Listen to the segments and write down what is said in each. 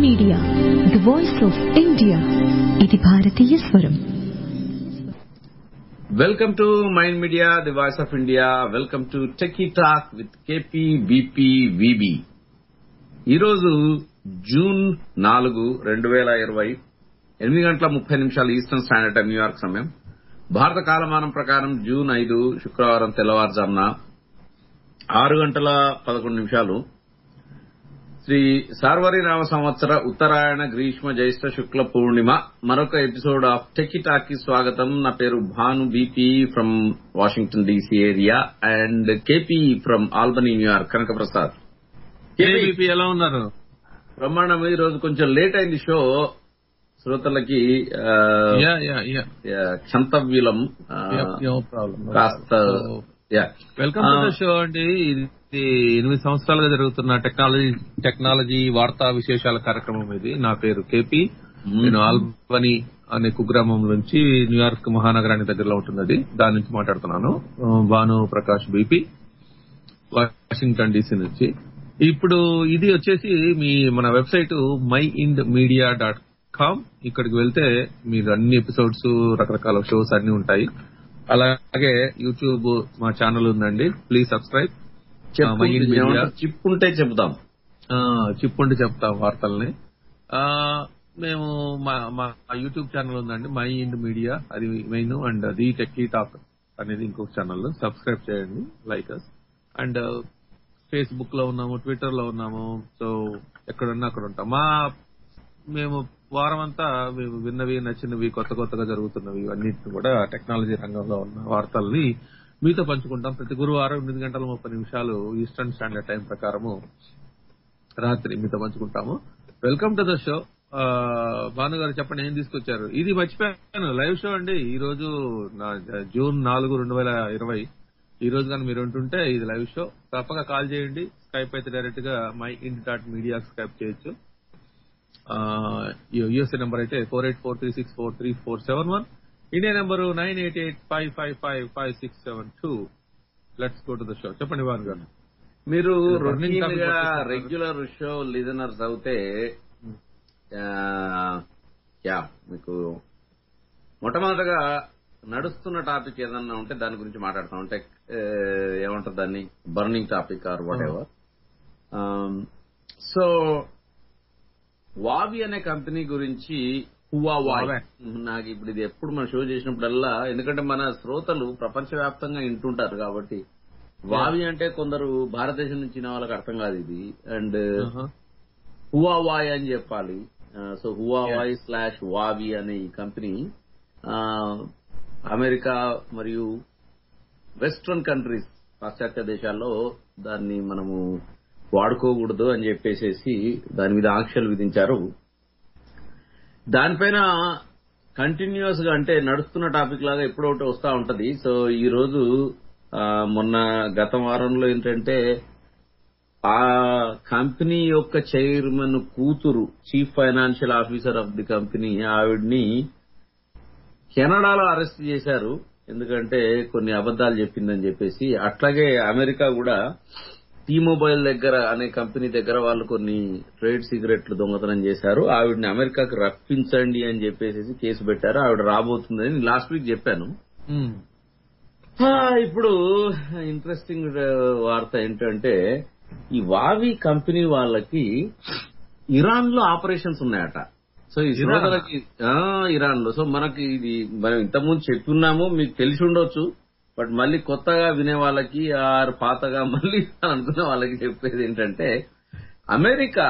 Media the voice of India ఇది భారతీయ స్వరం welcome to Mind media the voice of India welcome to techie talk with KP BP VB ఈరోజు June నాలుగు రెండు వేల ఇరవై ఎనిమిది గంటల ముప్పై నిమిషాలు ఈస్టర్న్ స్టాండర్డ్ టైం న్యూయార్క్ సమయం భారత కాలమానం ప్రకారం జూన్ ఐదు శుక్రవారం తెల్లవారుజామున ఆరు గంటల పదకొండు నిమిషాలు శ్రీ సార్వరినామ సంవత్సర ఉత్తరాయణ గ్రీష్మ జ్యేష్ఠ శుక్ల పూర్ణిమ మరొక ఎపిసోడ్ ఆఫ్ టెకి టాకి స్వాగతం నా పేరు Bhanu BP from Washington DC area and KP from Albany New York Kanaka Prasad KBP ఎలా ఉన్నారు బ్రహ్మాండం ఈ రోజు కొంచెం లేట్ అయింది షో శ్రోతలకి ఆ, యా యా యా యా, క్షంతవ్యులం ఆ, నో ప్రాబ్లం కాస్త yeah. Welcome to uh, the show అండి ఇది ఎనిమిది సంవత్సరాలుగా జరుగుతున్న టెక్నాలజీ టెక్నాలజీ వార్తా విశేషాల కార్యక్రమం ఇది నా పేరు కేపీ నేను ఆల్బనీ అనే కుగ్రామం నుంచి న్యూయార్క్ మహానగరానికి దగ్గరలో ఉంటున్నది దాని నుంచి మాట్లాడుతున్నాను ఆ, Bhanu Prakash BP Washington DC నుంచి ఇప్పుడు ఇది వచ్చేసి మీ మన website Mind Media dot com ఇక్కడికి వెళ్తే మీరు అన్ని ఎపిసోడ్స్ రకరకాల షోస్ అన్ని ఉంటాయి అలాగే యూట్యూబ్ మా ఛానల్ ఉందండి ప్లీజ్ సబ్స్క్రైబ్ చెప్పు, మై ఇండ్ మీడియా ఏమంటారు? చిప్ ఉంటే చెబుదాం చిప్పుండి చెప్తాం వార్తల్ని ఆ, మేము మా మా యూట్యూబ్ ఛానల్ ఉందండి మై ఇండ్ మీడియా అది main and the techie talk అనేది ఇంకొక ఛానల్ సబ్స్క్రైబ్ చేయండి లైక్ అస్ అండ్ ఫేస్బుక్ లో ఉన్నాము ట్విట్టర్ లో ఉన్నాము సో ఎక్కడున్నా అక్కడ ఉంటాం మా మేము వారం అంతా మేము విన్నవి నచ్చినవి కొత్త కొత్తగా జరుగుతున్నవి ఇవన్నిటిని కూడా టెక్నాలజీ రంగంలో ఉన్న వార్తల్ని మీతో పంచుకుంటాం ప్రతి గురువారం ఎనిమిది గంటల ముప్పై నిమిషాలు ఈస్టర్న్ స్టాండర్డ్ టైం ప్రకారము రాత్రి మీతో పంచుకుంటాము welcome to the show Bhanu garu చెప్పండి ఏం తీసుకొచ్చారు ఇది మర్చిపోయాను లైవ్ షో అండి ఈ రోజు నా జూన్ నాలుగు రెండు వేల ఇరవై ఈ రోజు కానీ మీరు ఉంటుంటే ఇది లైవ్ షో తప్పక కాల్ చేయండి స్కైప్ అయితే డైరెక్ట్ గా Mind dot media Skype చేయొచ్చు యుఎస్ఏ నెంబర్ అయితే four eight four three six four three four seven one India number nine eight eight five five five five six seven two let's go to the show చెప్పండి భాను గారు మీరు ఇది burning routine topic గా పట్టుకుంటున్నారు. Regular show listeners అవుతే ఆ, yeah మీకు మొట్టమొదటగా నడుస్తున్న టాపిక్ ఏదన్నా ఉంటే దాని గురించి మాట్లాడతాం అంటే ఏ, ఏమంటారు దాన్ని burning topic or whatever so Huawei అనే కంపెనీ గురించి హువా వాయ్ వావే. నాకు ఇప్పుడు ఇది ఎప్పుడు మన షో చేసినప్పుడల్లా ఎందుకంటే మన శ్రోతలు ప్రపంచవ్యాప్తంగా వింటుంటారు కాబట్టి వావి అంటే కొందరు భారతదేశం నుంచి వినే వాళ్ళకి అర్థం కాదు ఇది అండ్ హువావాయ్ అని చెప్పాలి సో హువావాయ్ స్లాష్ వావి అనే ఈ కంపెనీ ఆ, అమెరికా మరియు వెస్ట్రన్ కంట్రీస్ పాశ్చాత్య దేశాల్లో దాన్ని మనము వాడుకోకూడదు అని చెప్పేసేసి దాని మీద ఆంక్షలు విధించారు దానిపైన కంటిన్యూస్ గా అంటే నడుస్తున్న టాపిక్ లాగా ఎప్పుడో ఒకటి వస్తా ఉంటది సో ఈ రోజు ఆ, మొన్న గత వారంలో ఏంటంటే ఆ కంపెనీ యొక్క చైర్మన్ కూతురు chief financial officer of the company ఆవిడ్ని కెనడాలో అరెస్ట్ చేశారు ఎందుకంటే కొన్ని అబద్దాలు చెప్పిందని చెప్పేసి అట్లాగే అమెరికా కూడా టీ మొబైల్ దగ్గర అనే కంపెనీ దగ్గర వాళ్ళు కొన్ని ట్రేడ్ సిగరెట్లు దొంగతనం చేశారు ఆవిడని అమెరికాకు రప్పించండి అని చెప్పేసి కేసు పెట్టారు ఆవిడ రాబోతుందని లాస్ట్ వీక్ చెప్పాను ఆ, ఇప్పుడు ఇంట్రెస్టింగ్ వార్త ఏంటంటే ఈ వావి కంపెనీ వాళ్ళకి ఇరాన్ లో ఆపరేషన్స్ ఉన్నాయట సో ఈ ఇరానా? శ్రోతలకి ఆ, ఇరాన్ లో సో మనకి ఇది మనం ఇంతకుముందు చెప్పున్నాము మీకు తెలిసి ఉండొచ్చు బట్ మళ్ళీ కొత్తగా వినే వాళ్ళకి ఆర్ పాతగా మళ్ళీ అనుకున్న వాళ్ళకి చెప్పేది ఏంటంటే అమెరికా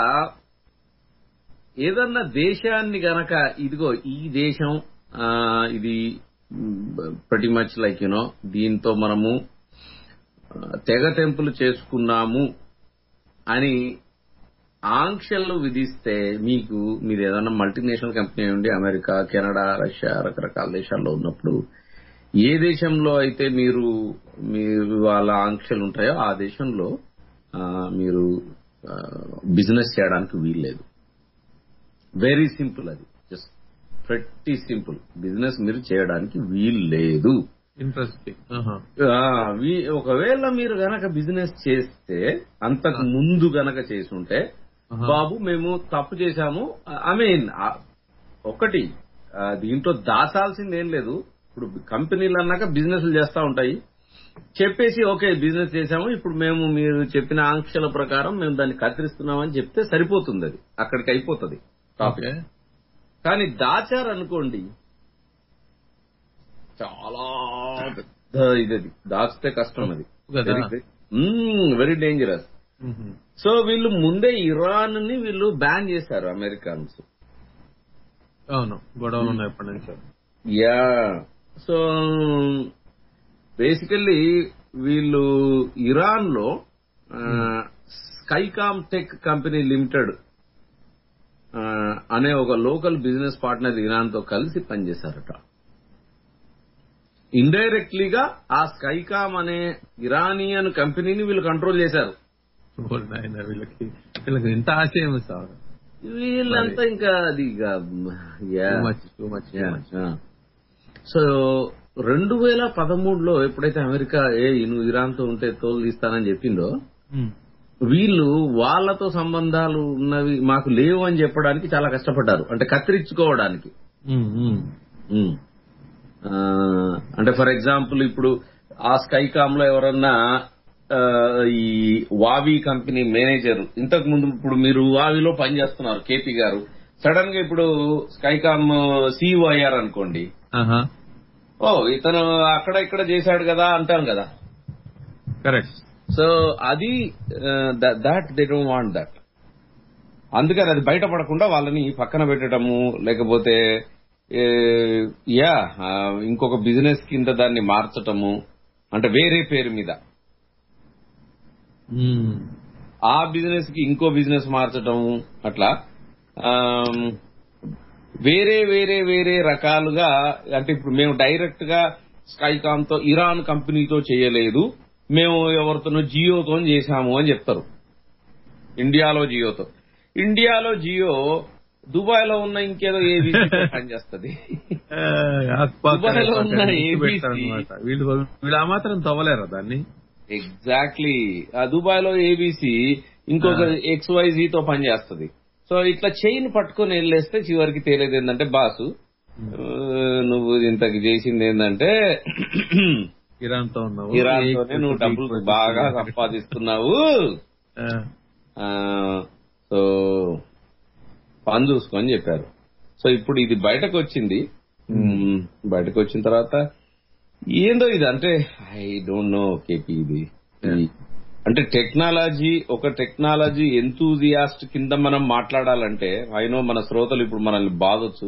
ఏదన్నా దేశాన్ని గనక ఇదిగో ఈ దేశం ఆ, ఇది ప్రతి మచ్ లైక్ యునో దీంతో మనము ఆ, తెగ తెంపులు చేసుకున్నాము అని ఆంక్షలు విధిస్తే మీకు మీరు ఏదైనా మల్టీనేషనల్ కంపెనీ ఉండి అమెరికా కెనడా రష్యా రకరకాల దేశాల్లో ఉన్నప్పుడు ఏ దేశంలో అయితే మీరు మీరు వాళ్ళ ఆంక్షలు ఉంటాయో ఆ దేశంలో ఆ, మీరు బిజినెస్ చేయడానికి వీల్లేదు వెరీ సింపుల్ అది జస్ట్ ప్రతి సింపుల్ బిజినెస్ మీరు చేయడానికి వీలు లేదు ఇంట్రెస్టింగ్ ఆ, వీ- ఒకవేళ మీరు గనక బిజినెస్ చేస్తే అంతకు ముందు గనక చేసుంటే ఆహా. బాబు మేము తప్పు చేశాము ఐ మీన్ ఒకటి ఆ, దీంట్లో దాచాల్సింది ఏం లేదు ఇప్పుడు కంపెనీలు అన్నాక బిజినెస్లు చేస్తా ఉంటాయి చెప్పేసి ఓకే బిజినెస్ చేశాము ఇప్పుడు మేము మీరు చెప్పిన ఆంక్షల ప్రకారం మేము దాన్ని కత్తిరిస్తున్నామని చెప్తే సరిపోతుంది అది అక్కడికి అయిపోతుంది టాపిక్ ఓకే కానీ దాచారు అనుకోండి చాలా పెద్ద ఇది అది దాచితే కష్టం అది కదా. వెరీ డేంజరస్ మ్మ్. సో వీళ్ళు ముందే ఇరాన్ ని వీళ్ళు బ్యాన్ చేశారు అమెరికన్స్ అవును గొడవలు ఉన్నాయి ఎప్పటి నుంచో యా సో బేసికల్లీ వీళ్ళు ఇరాన్ లో స్కైకామ్ టెక్ కంపెనీ లిమిటెడ్ అనే ఒక లోకల్ బిజినెస్ పార్ట్నర్ ఇరాన్ తో కలిసి పనిచేశారట ఇండైరెక్ట్లీగా ఆ స్కైకామ్ అనే ఇరానియన్ కంపెనీని వీళ్ళు కంట్రోల్ చేశారు ఓరి నాయనా వీళ్ళకి వీళ్ళకి ఇంత ఆశయం సార్ వీళ్ళంతా ఇంకా అది ఇక yeah. Too much too much too much so రెండు వేల పదమూడులో ఎప్పుడైతే అమెరికా ఏ నువ్వు ఇరాన్ తో ఉంటే తోలు తీస్తానని చెప్పిందో వీళ్ళు వాళ్ళతో సంబంధాలు ఉన్నవి మాకు లేవు అని చెప్పడానికి చాలా కష్టపడ్డారు అంటే కత్తిరించుకోవడానికి ఉమ్. ఆ, అంటే ఫర్ ఎగ్జాంపుల్ ఇప్పుడు ఆ స్కైకామ్ లో ఎవరన్నా ఆ, ఈ వావి కంపెనీ మేనేజర్ ఇంతకు ముందు ఇప్పుడు మీరు వావిలో పనిచేస్తున్నారు కేపీ గారు సడన్ గా ఇప్పుడు స్కైకామ్ సీఈఓ అయ్యారు అనుకోండి ఆహా ఓ ఇతను అక్కడ ఇక్కడ చేశాడు కదా అంటాం కదా కరెక్ట్ సో అది that they don't want that అందుకని అది బయటపడకుండా వాళ్ళని పక్కన పెట్టడము లేకపోతే యా ఇంకొక బిజినెస్ కింద దాన్ని మార్చటము అంటే వేరే పేరు మీద ఆ బిజినెస్ కి ఇంకో బిజినెస్ మార్చటము అట్లా ఆమ్, వేరే వేరే వేరే రకాలుగా అంటే ఇప్పుడు మేము డైరెక్ట్ గా స్కైకామ్ తో ఇరాన్ కంపెనీతో చేయలేదు మేము ఎవరితోనో జియోతో చేశాము అని చెప్తారు ఇండియాలో జియోతో ఇండియాలో జియో దుబాయ్ లో ఉన్న ఇంకేదో ఏబీసీ పనిచేస్తుంది దుబాయ్లో ఉన్న ABC. వీళ్ళు వీళ్ళు ఆ మాత్రం తవ్వలేరా దాన్ని ఎగ్జాక్ట్లీ ఆ దుబాయ్ లో ఏబీసీ ఇంకొక ఎక్స్ వైజీ తో పనిచేస్తుంది సో ఇట్లా చైన్ పట్టుకొని వెళ్ళేస్తే చివరికి తేలేది ఏంటంటే బాసు ఆ, నువ్వు ఇంతకు చేసింది ఏంటంటే ఇరాన్ తో ఉన్నావు ఇరాన్ తోనే నువ్వు డబ్బులు బాగా సంపాదిస్తున్నావు ఆ, ఆ, సో పని చూసుకొని చెప్పారు సో ఇప్పుడు ఇది బయటకు వచ్చింది మ్మ్, బయటకు వచ్చిన తర్వాత ఏందో ఇది అంటే ఐ డోంట్ నో కేపీ ఇది ఈ- అంటే టెక్నాలజీ ఒక టెక్నాలజీ ఎంతూజియాస్ట్ కింద మనం మాట్లాడాలంటే అయినో మన శ్రోతలు ఇప్పుడు మనల్ని బాధొచ్చు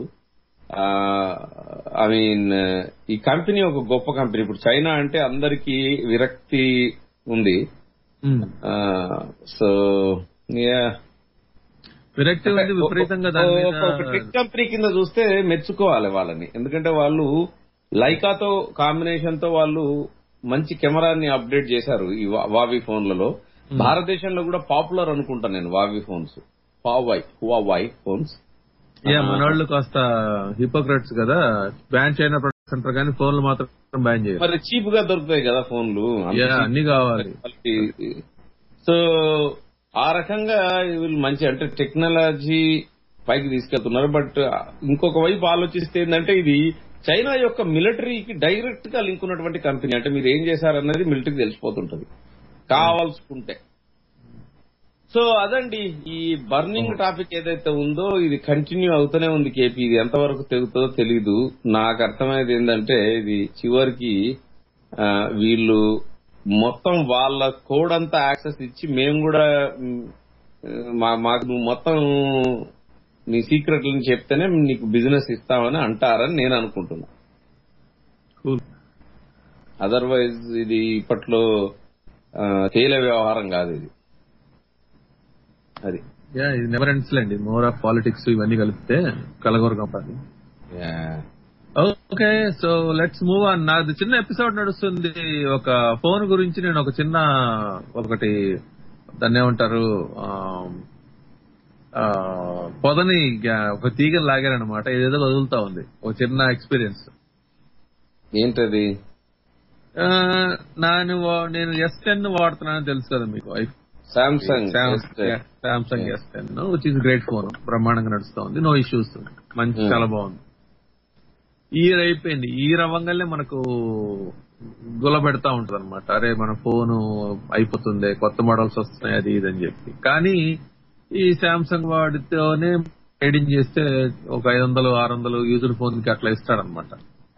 ఐ మీన్ ఈ కంపెనీ ఒక గొప్ప కంపెనీ ఇప్పుడు చైనా అంటే అందరికీ విరక్తి ఉంది ఉమ్. సో యా విరక్తి ఉంది విపరీతంగా దాని మీద ఒక- ఒక టెక్ కంపెనీ కింద చూస్తే మెచ్చుకోవాలి వాళ్ళని ఎందుకంటే వాళ్ళు లైకాతో కాంబినేషన్ తో వాళ్ళు మంచి కెమెరాని అప్డేట్ చేశారు ఈ వా- వావి ఫోన్లలో భారతదేశంలో కూడా పాపులర్ అనుకుంటా నేను వావి ఫోన్స్ పావై హువావై ఫోన్స్ యా మనోళ్ళు కాస్త హిపోక్రట్స్ కదా బ్యాన్ చైనా ప్రొడక్ట్స్ అంటారు కానీ ఫోన్లు మాత్రం బ్యాన్ చేయరు మరి చీప్ గా దొరుకుతాయి కదా ఫోన్లు అంత యా cheap అన్ని కావాలి quality. సో ఆ రకంగా వీళ్ళు మంచి అంటే టెక్నాలజీ పైకి తీసుకెళ్తున్నారు బట్ ఇంకొక వైపు ఆలోచిస్తే ఏంటంటే ఇది చైనా యొక్క మిలిటరీకి డైరెక్ట్ గా లింక్ ఉన్నటువంటి కంపెనీ అంటే మీరు ఏం చేశారన్నది మిలిటరీకి తెలిసిపోతుంటది కావాల్సుకుంటే సో అదండి ఈ బర్నింగ్ టాపిక్ ఏదైతే ఉందో ఇది కంటిన్యూ అవుతూనే ఉంది కేపీ ఇది ఎంతవరకు తెగుతుందో తెలీదు నాకు అర్థమయ్యేది ఏంటంటే ఇది చివరికి ఆ, వీళ్ళు మొత్తం వాళ్ళ కోడ్ అంతా యాక్సెస్ ఇచ్చి మేము కూడా మ్, మా- మాకు నువ్వు మొత్తం నీ సీక్రెట్లను చెప్తేనే నీకు బిజినెస్ ఇస్తామని అంటారని నేను అనుకుంటున్నా Cool. అదర్వైజ్ ఇది ఇప్పట్లో ఆ, తేలే వ్యవహారం కాదు ఇది అది యా ఇది నెవర్ ఎండ్స్ లేండి మోర్ ఆఫ్ పాలిటిక్స్ ఇవన్నీ కలిపితే కలగూర company Yeah. Okay so let's move on నాది చిన్న ఎపిసోడ్ నడుస్తుంది ఒక ఫోన్ గురించి నేను ఒక చిన్న ఒకటి దాన్ని ఏమంటారు ఆ, ఆ, పొదని గ్యా- ఒక తీగని లాగారనమాట ఏదేదో వదులుతా ఉంది ఒక చిన్న ఎక్స్పీరియన్స్ ఏంటది నేను వా- నేను ఎస్ టెన్ వాడుతున్నానని తెలుసు కదా మీకు Samsung Samsung S ten which is great phone బ్రహ్మాండంగా నడుస్తుంది నో ఇష్యూస్ మంచి Hmm. చాలా బాగుంది ఈ ఇయర్ అయిపోయింది ఈ రవంగానే మనకు గుల పెడతా ఉంటది అనమాట అరే మన ఫోన్ అయిపోతుంది కొత్త మోడల్స్ వస్తున్నాయి అది ఇది అని చెప్పి కానీ ఈ సామ్సంగ్ వాడితోనే ట్రేడింగ్ చేస్తే ఒక ఐదు వందలు ఆరు వందలు యూజర్ ఫోన్ కి అట్లా ఇస్తాడనమాట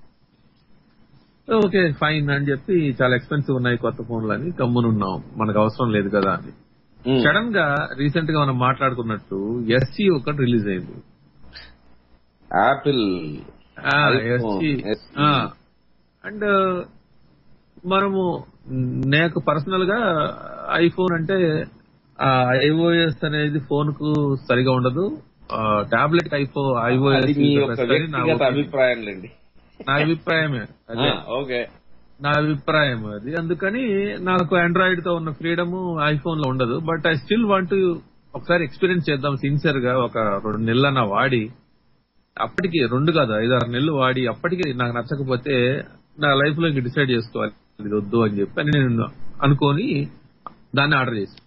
ఓకే ఫైన్ అని చెప్పి చాలా ఎక్స్పెన్సివ్ ఉన్నాయి కొత్త ఫోన్లు అని గమ్మునున్నాం మనకు అవసరం లేదు కదా అని సడన్ గా రీసెంట్ గా మనం మాట్లాడుకున్నట్టు ఎస్సీ ఒకటి రిలీజ్ అయింది యాపిల్ ఎస్సీ SE. అండ్ మనము నాకు పర్సనల్ గా ఐఫోన్ అంటే ఐఓఎస్ అనేది ఫోన్ కు సరిగా ఉండదు టాబ్లెట్ ఐఫో అది మీ యొక్క ఐఓఎస్ వ్యక్తిగత అభిప్రాయం లేండి నా అభిప్రాయమే అదే ఓకే నా అభిప్రాయం అది అందుకని నాకు ఆండ్రాయిడ్ తో ఉన్న ఫ్రీడమ్ ఐఫోన్ లో ఉండదు బట్ ఐ స్టిల్ వాంట్ ఒకసారి ఎక్స్పీరియన్స్ చేద్దాం సిన్సియర్ గా ఒక రెండు నెలల వాడి అప్పటికి రెండు కాదు ఐదు ఆరు నెలలు వాడి అప్పటికి నాకు నచ్చకపోతే నా లైఫ్ లో ఇంక డిసైడ్ చేసుకోవాలి ఇది వద్దు అని చెప్పి అని నేను అనుకొని దాన్ని ఆర్డర్ చేసి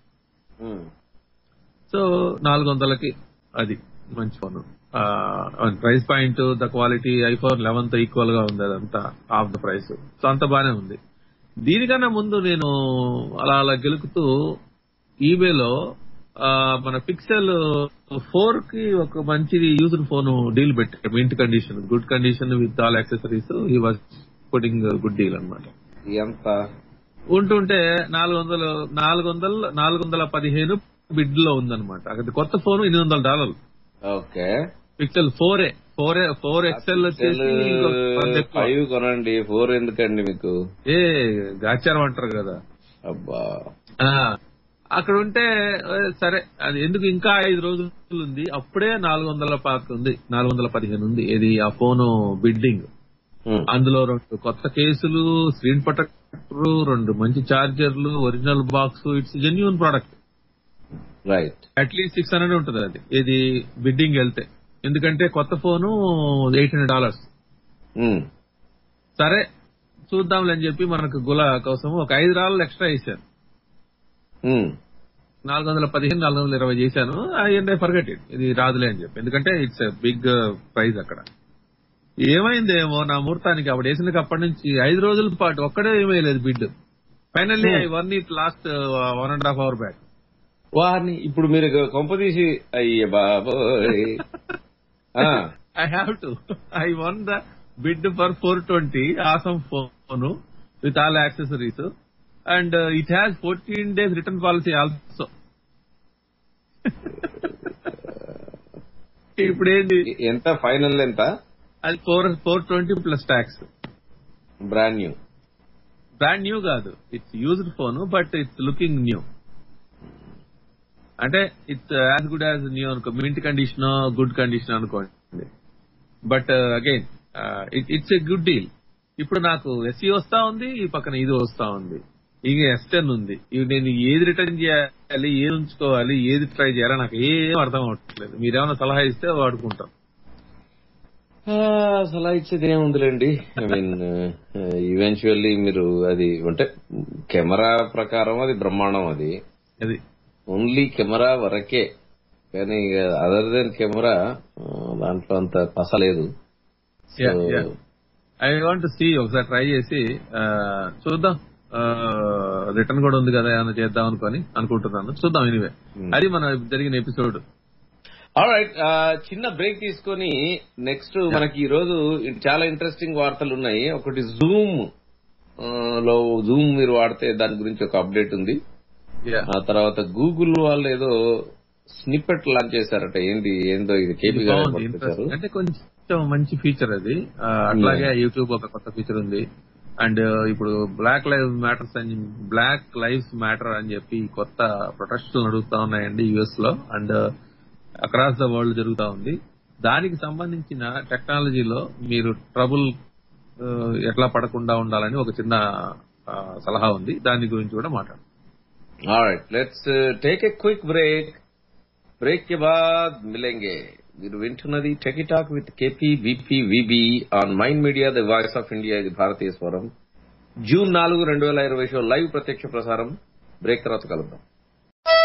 సో నాలుగు వందలకి అది మంచి phone price point the quality iPhone eleven తో ఈక్వల్ గా ఉంది అదంతా హాఫ్ ద ప్రైస్ సో అంత బానే ఉంది దీనికన్నా ముందు నేను అలా అలా గెలుకుతూ ఈబేలో మన పిక్సెల్ ఫోర్ కి ఒక మంచి యూజర్ ఫోన్ డీల్ పెట్టాడు mint condition good condition with all accessories he was putting good deal అన్నమాట ఎంత ఉంటుంటే నాలుగు వందలు నాలుగు వందల నాలుగు వందల పదిహేను బిడ్ లో ఉందన్నమాట అక్కడ కొత్త ఫోన్ ఎనిమిది వందల డాలర్లు okay Pixel four A four A four XL వచ్చేసి ఇంకో పది ఎక్కువ. ఫైవ్ కొనండి ఫోర్ ఎందుకండి మీకు ఏ గాచారం అంటారు కదా అబ్బా ఆ, అక్కడ ఉంటే ఏ, సరే అది ఎందుకు ఇంకా ఐదు రోజులు ఉంది అప్పుడే నాలుగు వందల పాక్ ఉంది నాలుగు వందల పదిహేను ఉంది ఇది ఆ ఫోన్ బిడ్డింగ్ Hmm. అందులో రెండు కొత్త కేసులు స్క్రీన్ ప్రొటెక్టర్ రెండు మంచి చార్జర్లు original box it's genuine product right at least six hundred ఉంటుంది అది ఇది బిడ్డింగ్ వెళ్తే ఎందుకంటే కొత్త phone eight hundred dollars Hmm. సరే చూద్దాంలే అని చెప్పి మనకు గుల కోసం ఒక ఐదు డాలర్లు ఎక్స్ట్రా వేశాను Hmm. నాలుగు వందల పదిహేను నాలుగు వందల ఇరవై చేశాను అండ్ ఫర్గెట్ ఇట్ ఇది రాదులే అని చెప్పి ఎందుకంటే ఇట్స్ బిగ్ ప్రైజ్ అక్కడ ఏమైందేమో నా ముహూర్తానికి అప్పుడు వేసిన అప్పటి నుంచి ఐదు రోజుల పాటు ఒక్కడే ఏమేయలేదు bid finally I won it last one and half hour back వారిని ఇప్పుడు మీరు కొంపదీసి అయ్యే బాబోయ్ ఆ, I have to I won the bid for four twenty awesome phone with all accessories and it has fourteen days return policy also ఇప్పుడు ఏంటి ఎంత ఫైనల్ ఎంత అది four four twenty plus tax brand new brand new కాదు it's used phone but it's looking new అంటే it's as good as new అనుకో mint condition good condition అనుకోండి but again it's a good deal ఇప్పుడు నాకు SC వస్తా ఉంది ఈ పక్కన ఇది వస్తా ఉంది ఇక ఎస్ టెన్ ఉంది ఇవి నేను ఏది రిటర్న్ చేయాలి ఏది ఉంచుకోవాలి ఏది ట్రై చేయాలి నాకు ఏం అర్థం అవట్లేదు మీరేమైనా సలహా ఇస్తే వాడుకుంటాం ఆ, సలహా ఇచ్చేది ఏముందిలేండి ఐ మీన్ ఈవెన్చువల్లీ మీరు అది అంటే కెమెరా ప్రకారం అది బ్రహ్మాండం అది అది ఓన్లీ కెమెరా వరకే కానీ అదర్ దెన్ కెమెరా దాంట్లో అంత పస లేదు Yeah, yeah. I want see ఒకసారి ట్రై చేసి ఆ, చూద్దాం రిటర్న్ కూడా ఉంది కదా ఏమైనా చేద్దాం అనుకొని అనుకుంటున్నాను చూద్దాం ఎనివే అది మన జరిగిన ఎపిసోడ్ రైట్ చిన్న బ్రేక్ తీసుకొని నెక్స్ట్ మనకి ఈ రోజు చాలా ఇంట్రెస్టింగ్ వార్తలు ఉన్నాయి ఒకటి జూమ్ లో జూమ్ మీరు వాడితే దాని గురించి ఒక అప్డేట్ ఉంది ఆ తర్వాత గూగుల్ వాళ్ళు ఏదో స్నిప్పెట్ లాంచ్ చేశారట ఏంటి ఏందో ఇది కేపీ గారు బాగుంది పట్టుకొచ్చారు. ఇంట్రెస్ట్ అంటే కొంచెం మంచి ఫీచర్ అది ఆ, అట్లాగే యూట్యూబ్ ఒక కొత్త ఫీచర్ ఉంది అండ్ ఇప్పుడు బ్లాక్ లైవ్ మ్యాటర్స్ అని బ్లాక్ లైవ్స్ మ్యాటర్ అని చెప్పి కొత్త ప్రొటెస్టులు నడుస్తా ఉన్నాయండి యుఎస్ లో అండ్ అక్రాస్ ద వరల్డ్ జరుగుతా ఉంది దానికి సంబంధించిన టెక్నాలజీలో మీరు ట్రబుల్ ఎట్లా పడకుండా ఉండాలని ఒక చిన్న ఆ, సలహా ఉంది దాని గురించి కూడా మాట్లాడు Alright, let's uh, take a quick break. Break కే బాద్ మిలేంగే మీరు వింటున్నది techie talk with KP BP VB on Mind media the voice of India ఇది భారతీయ స్వరం జూన్ నాలుగు రెండు వేల ఇరవై షో లైవ్ ప్రత్యక్ష ప్రసారం బ్రేక్ తర్వాత కలుద్దాం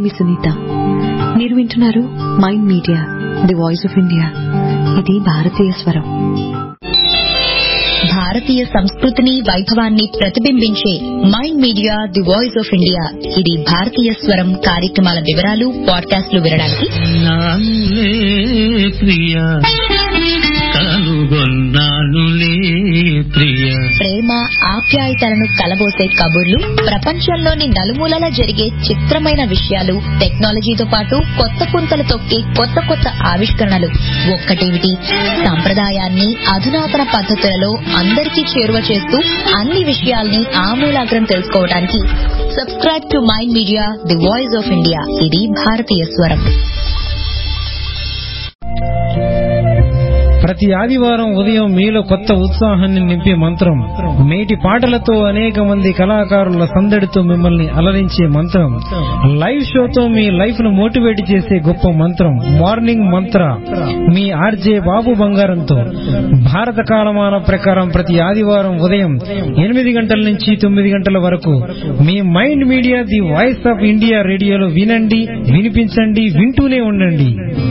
మీ సునీత మీరు వింటున్నారు Mind media the voice of India ఇది భారతీయ స్వరం భారతీయ సంస్కృతిని వైభవాన్ని ప్రతిబింబించే Mind media the voice of India ఇది భారతీయ స్వరం కార్యక్రమాల వివరాలు పాడ్కాస్ట్లు వినడానికి నానులే ప్రియ కనుగొన్నానులే ప్రియ ప్రేమ ఆప్యాయతలను కలబోసే కబుర్లు ప్రపంచంలోని నలుమూలలా జరిగే చిత్రమైన విషయాలు టెక్నాలజీతో పాటు కొత్త పుంతలు తొక్కే కొత్త కొత్త ఆవిష్కరణలు ఒక్కటేమిటి సంప్రదాయాన్ని అధునాతన పద్ధతులలో అందరికీ చేరువ చేస్తూ అన్ని విషయాల్ని ఆమూలాగ్రం తెలుసుకోవడానికి subscribe to Mind media the voice of India ఇది భారతీయ స్వరం ప్రతి ఆదివారం ఉదయం మీలో కొత్త ఉత్సాహాన్ని నింపే మంత్రం మేటి పాటలతో అనేక మంది కళాకారుల సందడితో మిమ్మల్ని అలరించే మంత్రం లైవ్ షోతో మీ లైఫ్ ను మోటివేట్ చేసే గొప్ప మంత్రం మార్నింగ్ మంత్ర మీ ఆర్జే బాబు బంగారంతో భారత కాలమాన ప్రకారం ప్రతి ఆదివారం ఉదయం ఎనిమిది గంటల నుంచి తొమ్మిది గంటల వరకు మీ Mind media the voice of India రేడియోలో వినండి వినిపించండి వింటూనే ఉండండి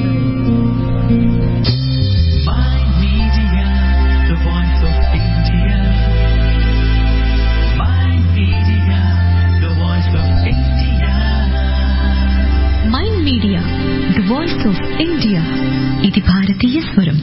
Mind Media, the voice of India. Mind media the voice of India ఇది భారతీయ స్వరం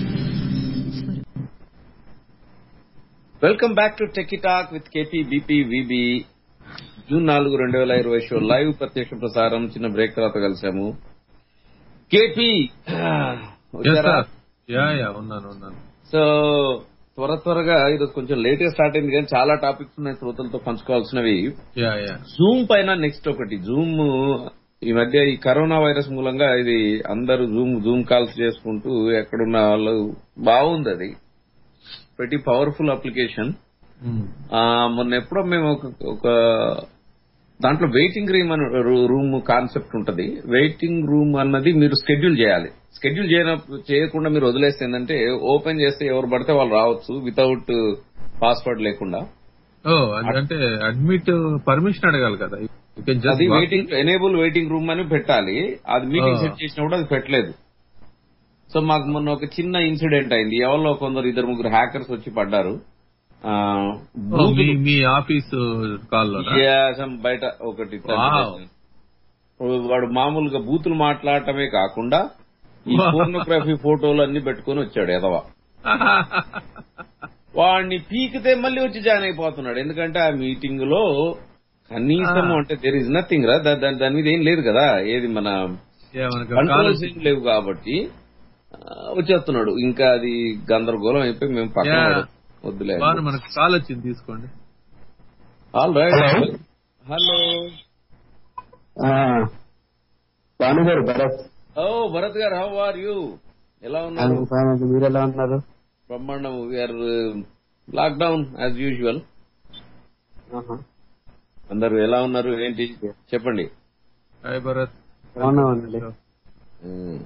welcome back to tech talk with KP BP VB June నాలుగు రెండు వేల ఇరవై షో లైవ్ ప్రత్యక్ష ప్రసారం చిన్న బ్రేక్ తర్వాత కలిసాము KP Yes, sir. Yeah yeah ఉన్నాను ఉన్నాను సో త్వర త్వరగా ఈరోజు కొంచెం లేట్ గా స్టార్ట్ అయింది కానీ చాలా టాపిక్స్ ఉన్నాయి శ్రోతలతో పంచుకోవాల్సినవి యా యా జూమ్ పైన నెక్స్ట్ ఒకటి జూమ్ ఈ మధ్య ఈ కరోనా వైరస్ మూలంగా ఇది అందరూ జూమ్ జూమ్ కాల్స్ చేసుకుంటూ ఎక్కడున్న వాళ్ళు బాగుంది అది ప్రతి పవర్ఫుల్ అప్లికేషన్ మ్మ్. ఆ, మొన్న ఎప్పుడో మేము ఒక ఒక దాంట్లో వెయిటింగ్ రూమ్ అని రూమ్ కాన్సెప్ట్ ఉంటది వెయిటింగ్ రూమ్ అన్నది మీరు స్కెడ్యూల్ చేయాలి స్కెడ్యూల్ చేయకుండా మీరు వదిలేస్తే ఏంటంటే ఓపెన్ చేస్తే ఎవరు పడితే వాళ్ళు రావచ్చు వితౌట్ పాస్వర్డ్ లేకుండా ఓ అది అంటే అడ్మిట్ పర్మిషన్ అడగాలి కదా యూ కెన్ అది just waiting enable waiting room అని పెట్టాలి అది మీటింగ్ ఆ. సెట్ చేసినప్పుడు అది పెట్టలేదు సో మాకు మొన్న ఒక చిన్న ఇన్సిడెంట్ అయింది ఎవరిలో కొందరు ఇద్దరు ముగ్గురు హ్యాకర్స్ వచ్చి పడ్డారు ఆ, మీ బూతులు- మీ ఆఫీస్ కాల్లో Yeah, some బయట ఒకటి Wow. వాడు మామూలుగా బూతులు మాట్లాడటమే కాకుండా ఈ Wow. ఫోర్నోగ్రఫీ ఫోటోలు అన్ని పెట్టుకొని వచ్చాడు ఎదవ వాడిని పీకితే మళ్ళీ వచ్చి జాయిన్ అయిపోతున్నాడు ఎందుకంటే ఆ మీటింగ్ లో కనీసం Ah. అంటే దేర్ ఇస్ నథింగ్ రా దా- దా- దాని మీద ఏం లేదు కదా ఏది మన కంట్రోల్స్ ఏం లేవు కాబట్టి ఆ, వచ్చేస్తున్నాడు ఇంకా అది గందరగోళం అయిపోయి మేము పక్కన Yeah. పడే- వద్దులే మనకు కాల్ వచ్చింది తీసుకోండి ఆల్ రైట్ హలో భాను గారు భరత్ ఓ భరత్ గారు హౌ ఆర్ యూ ఎలా ఉన్నారు ఫైన్ అండి మీరు ఎలా ఉన్నారు బ్రహ్మాండం వీఆర్ లాక్డౌన్ యాజ్ యూజువల్ ఆహా. అందరు ఎలా ఉన్నారు ఏంటి చెప్పండి హాయ్ భరత్ బాగున్నామండి um.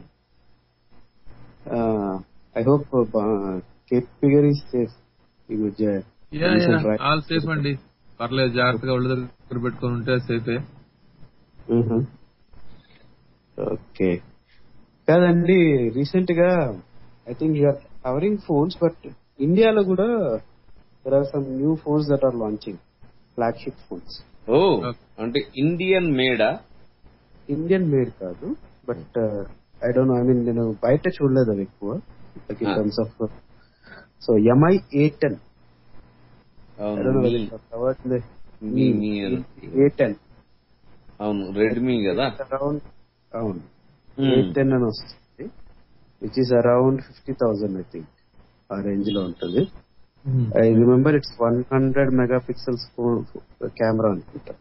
I hope cape figure is safe ఈ మధ్య yeah recent yeah ri- all safe అండి పర్లేదు జాగ్రత్తగా ఒళ్ళు దగ్గర పెట్టుకొని ఉంటే సేఫే మ్మ్. ఓకే కాదండి రీసెంట్ గా I think you're covering phones but ఇండియాలో కూడా there are some new phones that are launching flagship phones ఓ అంటే ఇండియన్ మేడా ఇండియన్ మేడ్ కాదు but I don't know I mean నేను బయట చూడలేదు అవి ఎక్కువ in Ah. Terms of so MI A ten అవును మీ- మీ- మీ అని. ఏ టెన్ అవును రెడ్మీ కదా అరౌండ్ అవును Hmm. ఏ టెన్ అని వస్తుంది which is around fifty thousand I think ఆ రేంజ్ లో ఉంటుంది I remember it's one hundred megapixels camera అనుకుంటా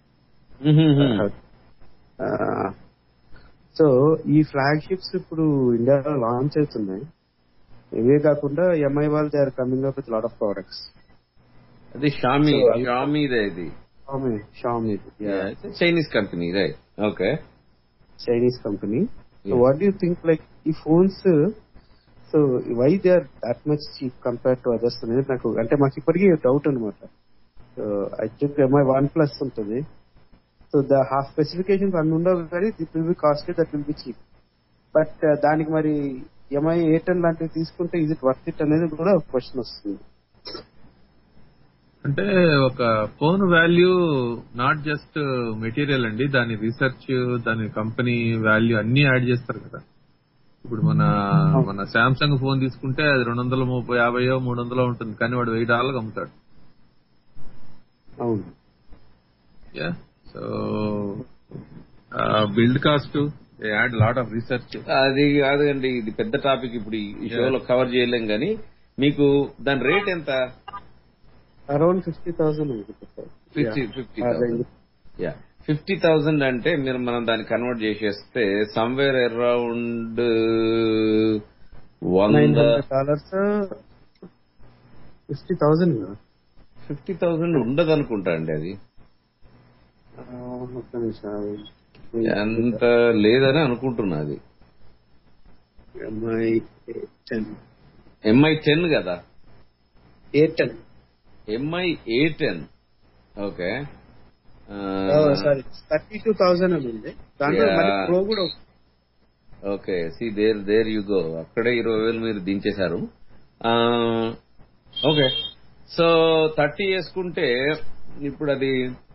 సో ఈ ఫ్లాగ్షిప్స్ ఇప్పుడు ఇండియాలో లాంచ్ అవుతున్నాయి ఇవే కాకుండా ఎంఐ వాళ్ళు they are coming up with lot of products అది షామీ So, I- షామీదే ఇది Xiaomi Xiaomi Chinese company right okay Chinese company so Yeah. What you think like ఈ phones so why they are that much cheap compare to others అనేది నాకు అంటే మాకు ఇప్పటికీ doubt అనమాట so I think MI OnePlus ఉంటుంది so the half specifications అన్ని ఉండవు కానీ that will be costly that will be cheap but దానికి మరి ఎంఐ ఎయిర్టెల్ లాంటివి తీసుకుంటే ఇది వర్త్ ఇట్ అనేది కూడా ఒక క్వశ్చన్ వస్తుంది అంటే ఒక phone value not just material అండి దాని రీసెర్చ్ దాని కంపెనీ వాల్యూ అన్ని యాడ్ చేస్తారు కదా ఇప్పుడు మన మన శాంసంగ్ ఫోన్ తీసుకుంటే అది రెండు వందల ముప్పై యాభైయో మూడు వందలో ఉంటుంది కానీ వాడు వెయ్యి డాలర్లకు అమ్ముతాడు అవును yeah so build cost add lot of research అది కాదండి ఇది పెద్ద టాపిక్ ఇప్పుడు ఈ- ఈ షోలో కవర్ చేయలేం కానీ మీకు దాని రేట్ ఎంత around fifty thousand fifty fifty yeah fifty thousand అంటే మీరు మనం దాన్ని కన్వర్ట్ చేసేస్తే సమ్వేర్ అరౌండ్ నైన్ వంద హండ్రెడ్ డాలర్స్ ఫిఫ్టీ థౌసండ్ కదా ఫిఫ్టీ థౌసండ్ ఉండదు అనుకుంటా అండి అది ఆ, ఒక్క నిమిషం అంత లేదని అనుకుంటున్నా అది ఎంఐ టెన్ ఎంఐ టెన్ కదా Airtel MI A ten okay sorry thirty two thousand అని ఉంది దాంట్లో Yeah. మళ్ళీ ప్రో కూడా ఉంది. Okay see there there you go అక్కడే ఇరవై వేలు మీరు దించేశారు ఓకే సో థర్టీ వేసుకుంటే ఇప్పుడు అది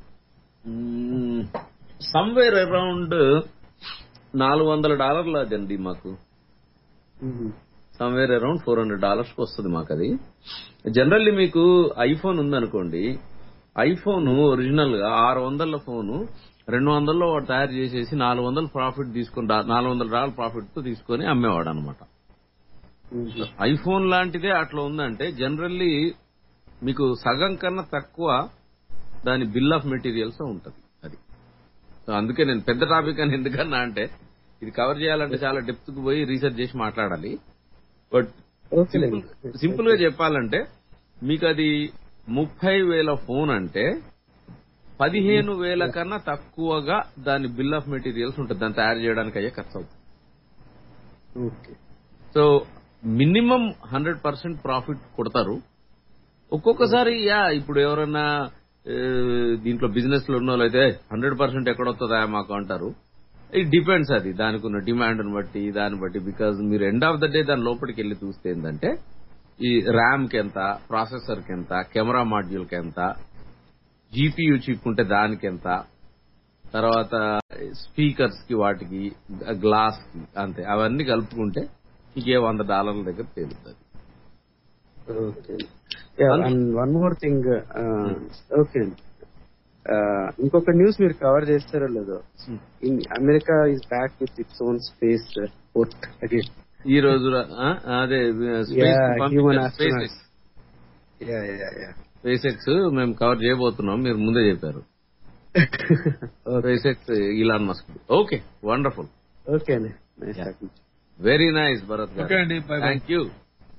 సమ్వేర్ అరౌండ్ నాలుగు వందల డాలర్లు అదండి మాకు మ్మ్. Somewhere around four hundred dollars వస్తుంది మాకు అది జనరల్లీ మీకు ఐఫోన్ ఉందనుకోండి ఐఫోన్ ఒరిజినల్ గా ఆరు వందల ఫోను రెండు వందల్లో వాడు తయారు చేసేసి నాలుగు వందలు ప్రాఫిట్ తీసుకొని నాలుగు వందల డాలర్ ప్రాఫిట్ తో తీసుకొని అమ్మేవాడు అనమాట మ్మ్. ఐఫోన్ లాంటిదే అట్లా ఉందంటే జనరల్లీ మీకు సగం కన్నా తక్కువ దాని బిల్ ఆఫ్ మెటీరియల్స్ ఉంటది అది సో అందుకే నేను పెద్ద టాపిక్ అని ఎందుకన్నా అంటే ఇది కవర్ చేయాలంటే చాలా డెప్త్ కు పోయి రీసెర్చ్ చేసి మాట్లాడాలి బట్ ఓకే సింపుల్ గా చెప్పాలంటే మీకు అది ముప్పై వేల ఫోన్ అంటే పదిహేను వేల కన్నా తక్కువగా దాని బిల్ ఆఫ్ మెటీరియల్స్ ఉంటుంది దాన్ని తయారు చేయడానికి అయ్యే ఖర్చు అవుతుంది okay so minimum hundred percent profit కొడతారు ఒక్కొక్కసారి యా ఇప్పుడు ఎవరన్నా ఏ, దీంట్లో బిజినెస్ లో ఉన్న వాళ్ళైతే హండ్రెడ్ పర్సెంట్ ఎక్కడొస్తుందా మాకు అంటారు ఇట్ డిపెండ్స్ అది దానికి ఉన్న డిమాండ్ బట్టి దాన్ని బట్టి బికాజ్ మీరు ఎండ్ ఆఫ్ ద డే దాని లోపలికి వెళ్ళి చూస్తే ఏంటంటే ఈ ర్యామ్ కి ఎంత ప్రాసెసర్ కి ఎంత కెమెరా మాడ్యూల్ కి ఎంత జీపీయూ చిప్ ఉంటే దానికి ఎంత తర్వాత స్పీకర్స్ కి వాటికి గ్లాస్ కి అంతే అవన్నీ కలుపుకుంటే ఇంకే వంద డాలర్ల దగ్గర తేలుతుంది okay and one more thing okay ఇంకొక న్యూస్ మీరు కవర్ చేస్తారో లేదో in America is back with its own spaceport again ఈ రోజు ఆ, అదే human space yeah yeah yeah SpaceX మేము కవర్ చేయబోతున్నాం మీరు ముందే చెప్పారు SpaceX Elon Musk okay wonderful okay అండి nice talking very nice Bharat okay అండి, bye bye. Thank you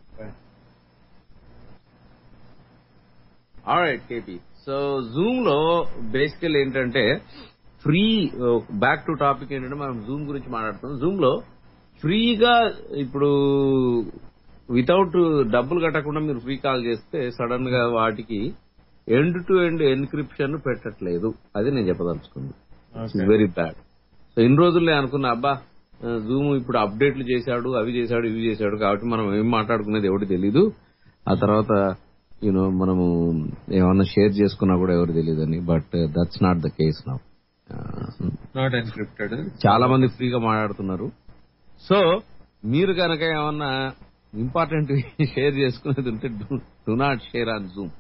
alright KP so Zoom లో బేసికల్ ఏంటంటే ఫ్రీ బ్యాక్ టు టాపిక్ ఏంటంటే మనం జూమ్ గురించి మాట్లాడుతున్నాం జూమ్ లో ఫ్రీగా ఇప్పుడు వితౌట్ డబ్బులు కట్టకుండా మీరు ఫ్రీ కాల్ చేస్తే సడన్ గా వాటికి ఎండ్ టు ఎండ్ ఎన్క్రిప్షన్ పెట్టట్లేదు అది నేను చెప్పదలుచుకుంది వెరీ బ్యాడ్ సో ఇన్ని రోజుల్లో అనుకున్నా అబ్బా జూమ్ ఇప్పుడు అప్డేట్లు చేశాడు అవి చేశాడు ఇవి చేశాడు కాబట్టి మనం ఏం మాట్లాడుకునేది ఎవరికి తెలీదు ఆ తర్వాత యూనో మనము ఏమన్నా షేర్ చేసుకున్నా కూడా ఎవరు తెలియదు అని but that's not the case నా నాట్ ఎన్క్రిప్టెడ్ చాలా మంది ఫ్రీగా మాట్లాడుతున్నారు సో మీరు కనుక ఏమన్నా ఇంపార్టెంట్ షేర్ చేసుకునేది ఉంటే do not share on Zoom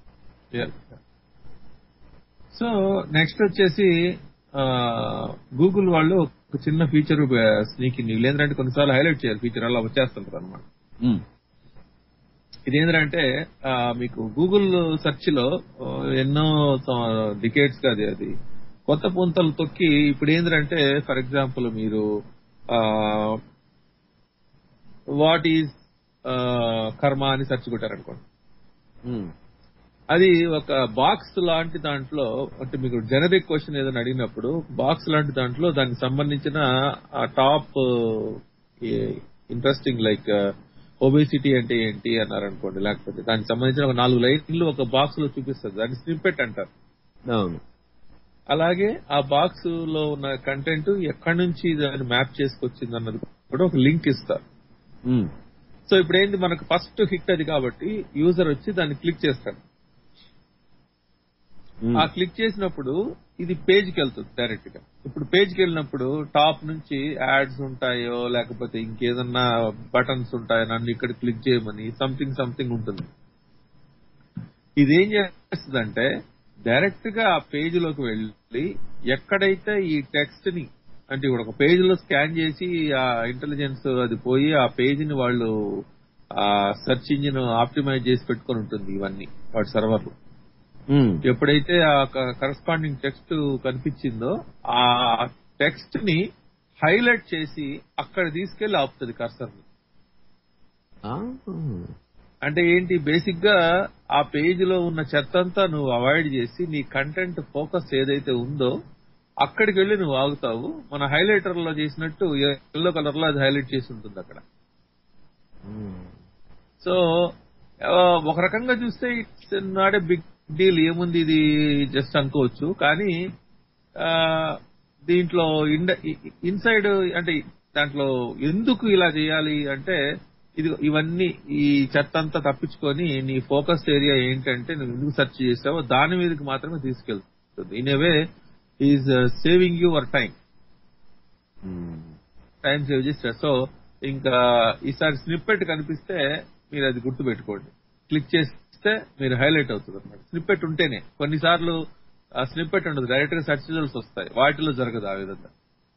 so next వచ్చేసి గూగుల్ వాళ్ళు ఒక చిన్న ఫీచర్ స్నీకింగ్ లేదంటే కొన్నిసార్లు హైలైట్ చేయాలి ఫీచర్ అలా వచ్చేస్తుంటారు అనమాట ఇది ఏంటంటే ఆ, మీకు గూగుల్ సెర్చ్ లో ఆ, ఎన్నో డికేట్స్ గా అది అది కొత్త పుంతలు తొక్కి ఇప్పుడు ఏంటంటే ఫర్ ఎగ్జాంపుల్ మీరు వాట్ ఈజ్ కర్మ అని సెర్చ్ కొట్టారనుకోండి అది ఒక బాక్స్ లాంటి దాంట్లో అంటే మీకు జనరిక్ క్వశ్చన్ ఏదైనా అడిగినప్పుడు బాక్స్ లాంటి దాంట్లో దానికి సంబంధించిన ఆ టాప్ ఇంట్రెస్టింగ్ లైక్ ఒబేసిటీ అంటే ఏంటి అన్నారు అనుకోండి లేకపోతే దానికి సంబంధించిన ఒక నాలుగు లైన్లు ఒక బాక్స్ లో చూపిస్తుంది దాన్ని స్నిప్పెట్ అంటారు అవును అలాగే ఆ బాక్స్ లో ఉన్న కంటెంట్ ఎక్కడి నుంచి దాన్ని మ్యాప్ చేసుకొచ్చింది అన్నది కూడా ఒక లింక్ ఇస్తారు ఉమ్, సో ఇప్పుడు ఏంది మనకు ఫస్ట్ హిట్ అది కాబట్టి యూజర్ వచ్చి దాన్ని క్లిక్ చేస్తాడు ఉమ్, ఆ క్లిక్ చేసినప్పుడు ఇది పేజ్ కి వెళ్తుంది డైరెక్ట్ గా ఇప్పుడు పేజ్ కి వెళ్ళినప్పుడు టాప్ నుంచి యాడ్స్ ఉంటాయో లేకపోతే ఇంకేదన్నా బటన్స్ ఉంటాయో నన్ను ఇక్కడ క్లిక్ చేయమని సంథింగ్ సంథింగ్ ఉంటుంది ఇదేం చేస్తుందంటే డైరెక్ట్ గా ఆ పేజ్ లోకి వెళ్ళి ఎక్కడైతే ఈ టెక్స్ట్ ని అంటే ఇప్పుడు ఒక పేజ్ లో స్కాన్ చేసి ఆ ఇంటెలిజెన్స్ అది పోయి ఆ పేజ్ ని వాళ్ళు ఆ సెర్చ్ ఇంజిన్ ఆప్టిమైజ్ చేసి పెట్టుకొని ఉంటుంది ఇవన్నీ వాటి సర్వర్లు ఉమ్, ఎప్పుడైతే ఆ కరస్పాండింగ్ టెక్స్ట్ కనిపించిందో ఆ టెక్స్ట్ ని హైలైట్ చేసి అక్కడ తీసుకెళ్లి ఆపుతుంది కర్సర్ ఆ, అంటే ఏంటి బేసిక్ గా ఆ పేజ్ లో ఉన్న చెత్త అంతా నువ్వు అవాయిడ్ చేసి నీ కంటెంట్ ఫోకస్ ఏదైతే ఉందో అక్కడికి వెళ్ళి నువ్వు ఆగుతావు మన హైలైటర్ లో చేసినట్టు ఎల్లో కలర్ లో అది హైలైట్ చేసి ఉంటుంది అక్కడ ఉమ్, సో ఆ, ఒక రకంగా చూస్తే it's not a big deal ఏముంది ఇది జస్ట్ అనుకోవచ్చు కానీ ఆ, దీంట్లో ఇన్సైడ్ అంటే దాంట్లో ఎందుకు ఇలా చేయాలి అంటే ఇది ఇవన్నీ ఈ చెత్త అంతా తప్పించుకొని నీ ఫోకస్ ఏరియా ఏంటంటే నువ్వు ఎందుకు సెర్చ్ చేసావో దాని మీదకి మాత్రమే తీసుకెళ్తుంది in way is saving your time um. Time save చేస్తారు సో ఇంకా ఈసారి స్నిప్పెట్ కనిపిస్తే మీరు అది గుర్తు పెట్టుకోండి క్లిక్ చేస్తే మీరు హైలైట్ అవుతుంది అనమాట స్నిప్పెట్ ఉంటేనే కొన్నిసార్లు ఆ స్నిప్పెట్ ఉండదు డైరెక్ట్ గా సెర్చ్ రిజల్ట్స్ వస్తాయి వాటిలో జరగదు ఆ విధంగా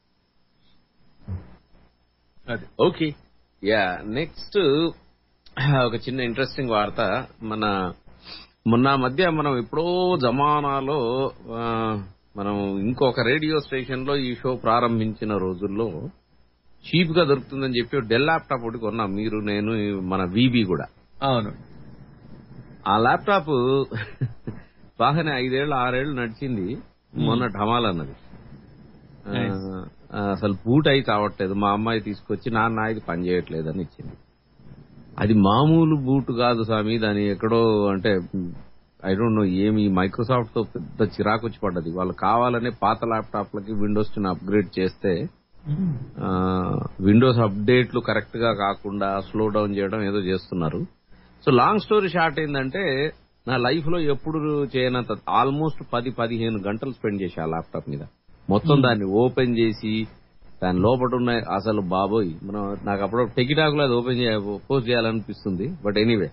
అది ఓకే యా నెక్స్ట్ ఒక చిన్న ఇంట్రెస్టింగ్ వార్త మన మొన్న మధ్య మనం ఎప్పుడో జమానాలో ఆ, మనం ఇంకొక రేడియో స్టేషన్ లో ఈ షో ప్రారంభించిన రోజుల్లో చీప్ గా దొరుకుతుందని చెప్పి డెల్ ల్యాప్టాప్ ఒకటి కొన్నాం మీరు నేను మన వీబీ కూడా అవును ఆ ల్యాప్టాప్ బాగానే ఐదేళ్లు ఆరేళ్లు నడిచింది మొన్న ఢమాల్ అన్నది ఆ, Nice. ఆ, అసలు బూట్ అయి కావట్లేదు మా అమ్మాయి తీసుకొచ్చి నాన్న ఇది పని చేయట్లేదు అని ఇచ్చింది అది మామూలు బూట్ కాదు స్వామి దాని ఎక్కడో అంటే ఐ డోంట్ నో ఏమి మైక్రోసాఫ్ట్ తో పెద్ద చిరాకు వచ్చి పడ్డది వాళ్ళు కావాలనే పాత ల్యాప్టాప్లకి విండోస్ ని అప్గ్రేడ్ చేస్తే విండోస్ అప్డేట్లు కరెక్ట్ గా కాకుండా స్లో డౌన్ చేయడం ఏదో చేస్తున్నారు సో లాంగ్ స్టోరీ షార్ట్ ఏంటంటే నా లైఫ్ లో ఎప్పుడు చేయనంత ఆల్మోస్ట్ పది పదిహేను గంటలు స్పెండ్ చేశా ఆ ల్యాప్టాప్ మీద మొత్తం దాన్ని ఓపెన్ చేసి దాని లోపల ఉన్న అసలు బాబోయ్ మనం నాకు అప్పుడు టెకిటాకులో అది ఓపెన్ చేయ పోస్ట్ చేయాలనిపిస్తుంది but anyway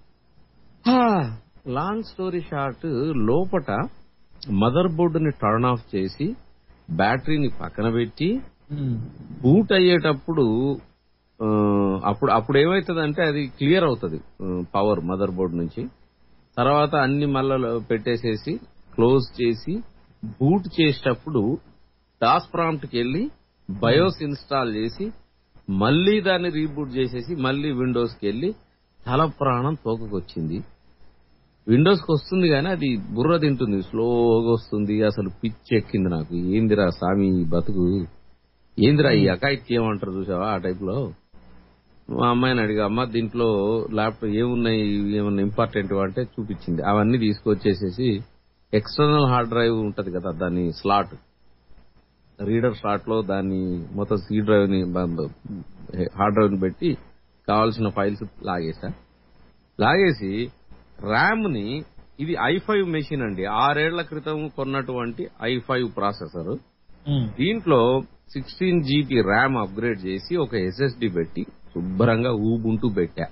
long story short లోపట మదర్ బోర్డుని టర్న్ ఆఫ్ చేసి బ్యాటరీని పక్కన పెట్టి బూట్ అయ్యేటప్పుడు ఆ, అప్పుడు అప్పుడు ఏమవుతుందంటే అది క్లియర్ అవుతుంది పవర్ మదర్ బోర్డ్ నుంచి తర్వాత అన్ని మళ్ళా పెట్టేసేసి క్లోజ్ చేసి బూట్ చేసేటప్పుడు డాస్ ప్రాంప్ట్ కి వెళ్ళి బయోస్ ఇన్స్టాల్ చేసి మళ్ళీ దాన్ని రీబూట్ చేసేసి మళ్ళీ విండోస్ కి వెళ్ళి తల ప్రాణం తోకకొచ్చింది విండోస్ కి వస్తుంది కానీ అది బుర్ర తింటుంది స్లోగా వస్తుంది అసలు పిచ్చి ఎక్కింది నాకు ఏందిరా సామి ఈ బతుకు ఏందిరా ఈ అకాయికి ఏమంటారు చూసావా ఆ టైప్ లో మా అమ్మాయిని అడిగా అమ్మ దీంట్లో ల్యాప్టాప్ ఏమున్నాయి ఏమన్నా ఇంపార్టెంట్ అంటే చూపించింది అవన్నీ తీసుకొచ్చేసేసి ఎక్స్టర్నల్ హార్డ్ డ్రైవ్ ఉంటది కదా దాని స్లాట్ రీడర్ స్లాట్ లో దాన్ని మొత్తం సి డ్రైవ్ ని హార్డ్ డ్రైవ్ ని పెట్టి కావాల్సిన ఫైల్స్ లాగేసా లాగేసి ర్యామ్ ని ఇది ఐ ఫైవ్ మెషిన్ అండి ఆరేళ్ల క్రితం కొన్నటువంటి ఐ ఫైవ్ ప్రాసెసర్ దీంట్లో సిక్స్టీన్ జీబీ ర్యామ్ అప్గ్రేడ్ చేసి ఒక ఎస్ఎస్డి పెట్టి శుభ్రంగా ఊబుంటూ పెట్టా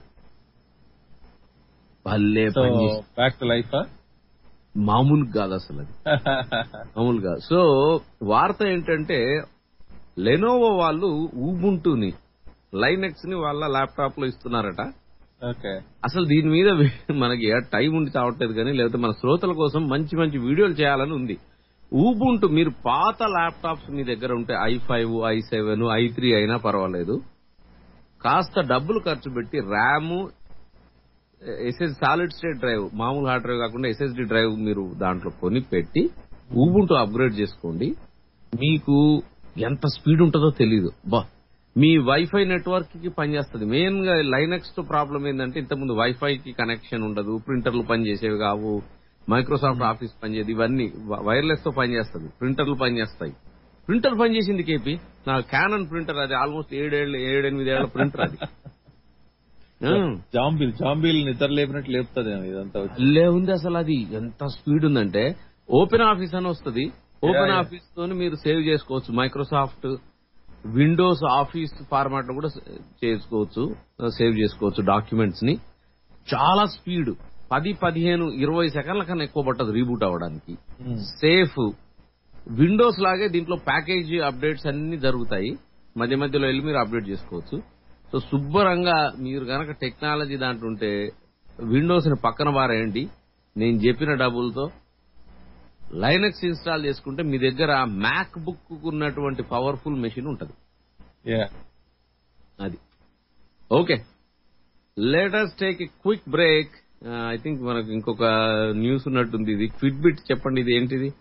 భలే సో పని చేసి- బ్యాక్ టు లైఫ్ మామూలు కాదు అసలు అది మామూలు కాదు సో వార్త ఏంటంటే లెనోవో వాళ్ళు ఊబుంటూని లైనెక్స్ ని వాళ్ళ ల్యాప్టాప్ లో ఇస్తున్నారట ఓకే అసలు దీని మీద మనకి ఏ టైం ఉండి చావట్లేదు కానీ లేకపోతే మన శ్రోతల కోసం మంచి మంచి వీడియోలు చేయాలని ఉంది ఊబుంటూ మీరు పాత ల్యాప్టాప్స్ మీ దగ్గర ఉంటే i five i seven i three అయినా పర్వాలేదు కాస్త డబ్బులు ఖర్చు పెట్టి RAM SS solid state drive మామూలు హార్డ్ డ్రైవ్ కాకుండా ఎస్ఎస్డి డ్రైవ్ మీరు దాంట్లో కొని పెట్టి ఊబుంటూ అప్గ్రేడ్ చేసుకోండి మీకు ఎంత స్పీడ్ ఉంటుందో తెలియదు బా మీ వైఫై నెట్వర్క్ కి పనిచేస్తుంది మెయిన్ గా లైనక్స్ తో ప్రాబ్లం ఏంటంటే ఇంతకుముందు వైఫై కి కనెక్షన్ ఉండదు ప్రింటర్లు పనిచేసేవి కావు మైక్రోసాఫ్ట్ ఆఫీస్ పనిచేది ఇవన్నీ వైర్లెస్ తో పనిచేస్తుంది ప్రింటర్లు పనిచేస్తాయి ప్రింటర్ పనిచేసింది కేపీ నా క్యానన్ ప్రింటర్ అది ఆల్మోస్ట్ ఏడేళ్ళు ఏడెనిమిదేళ్ల ప్రింటర్ అది ఆ. జాంబిల్ జాంబిల్ నిద్ర లేపినట్టు లేపుతుంది ఇదంతా వచ్చి భలే ఉంది అసలు అది ఎంత స్పీడ్ ఉందంటే ఓపెన్ ఆఫీస్ అని వస్తుంది ఓపెన్ yeah. ఆఫీస్ తోని మీరు సేవ్ చేసుకోవచ్చు మైక్రోసాఫ్ట్ విండోస్ ఆఫీస్ ఫార్మాట్ లో కూడా చేసుకోవచ్చు సేవ్ చేసుకోవచ్చు డాక్యుమెంట్స్ ని చాలా స్పీడ్ పది పదిహేను ఇరవై సెకండ్ల కన్నా ఎక్కువ పట్టదు రీబూట్ అవ్వడానికి సేఫ్ విండోస్ లాగే దీంట్లో ప్యాకేజ్ అప్డేట్స్ అన్ని జరుగుతాయి మధ్య మధ్యలో వెళ్ళి మీరు అప్డేట్ చేసుకోవచ్చు సో శుభ్రంగా మీరు గనక టెక్నాలజీ దాంట్లో ఉంటే విండోస్ ని పక్కన వారేయండి నేను చెప్పిన డబ్బులతో లైనక్స్ ఇన్స్టాల్ చేసుకుంటే మీ దగ్గర మ్యాక్ బుక్ ఉన్నటువంటి పవర్ఫుల్ మెషిన్ ఉంటది Yeah. అది okay latest take a quick break I think మనకు ఇంకొక న్యూస్ ఉన్నట్టుంది ఇది క్విట్ బిట్ చెప్పండి ఇది ఏంటిది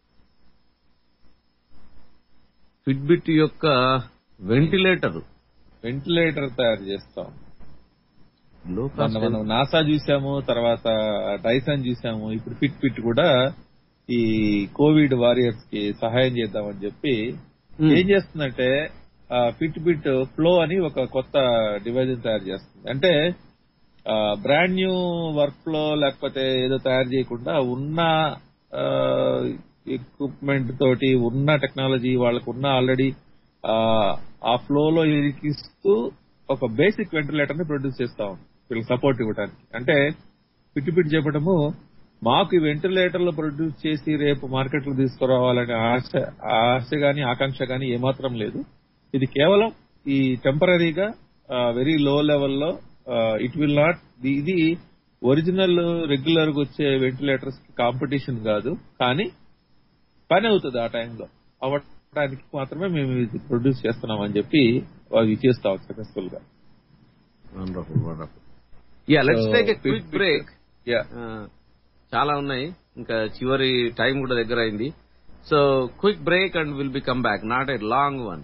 క్విట్ బిట్ యొక్క వెంటిలేటర్ వెంటిలేటర్ తయారు చేస్తాం మొన్న మనం నాసా చూసాము తర్వాత డైసన్ చూసాము ఇప్పుడు ఫిట్ ఫిట్ కూడా ఈ కోవిడ్ వారియర్స్ కి సహాయం చేద్దామని చెప్పి Hmm. ఏం చేస్తుందంటే ఫిట్ బిట్ ఫ్లో అని ఒక కొత్త డివైజ్ తయారు చేస్తుంది అంటే బ్రాండ్ న్యూ వర్క్ ఫ్లో లేకపోతే ఏదో తయారు చేయకుండా ఉన్న ఎక్విప్మెంట్ తోటి ఉన్న టెక్నాలజీ వాళ్ళకు ఉన్న ఆల్రెడీ ఆ ఫ్లో లో ఇరికిస్తూ ఒక బేసిక్ వెంటిలేటర్ ని ప్రొడ్యూస్ చేస్తా ఉంది వీళ్ళకి సపోర్ట్ ఇవ్వడానికి అంటే పిట్టి పిట్టి చెప్పడము మాకు ఈ వెంటిలేటర్లు ప్రొడ్యూస్ చేసి రేపు మార్కెట్ లో తీసుకురావాలనే ఆశ ఆశ గాని ఆకాంక్ష గాని ఏమాత్రం లేదు ఇది కేవలం ఈ టెంపరీగా వెరీ లో లెవెల్లో ఇట్ విల్ నాట్ ఇది ఒరిజినల్ రెగ్యులర్ గా వచ్చే వెంటిలేటర్స్ కి కాంపిటీషన్ కాదు కానీ పని అవుతుంది ఆ టైంలో అవ్వడానికి మాత్రమే మేము ఇది ప్రొడ్యూస్ చేస్తున్నాం అని చెప్పి అవి చేస్తాం సక్సెస్ఫుల్ గా wonderful wonderful yeah let's So, take a quick quick break yeah చాలా ఉన్నాయి ఇంకా చివరి టైం కూడా దగ్గర అయింది so quick break and will be come back not a long one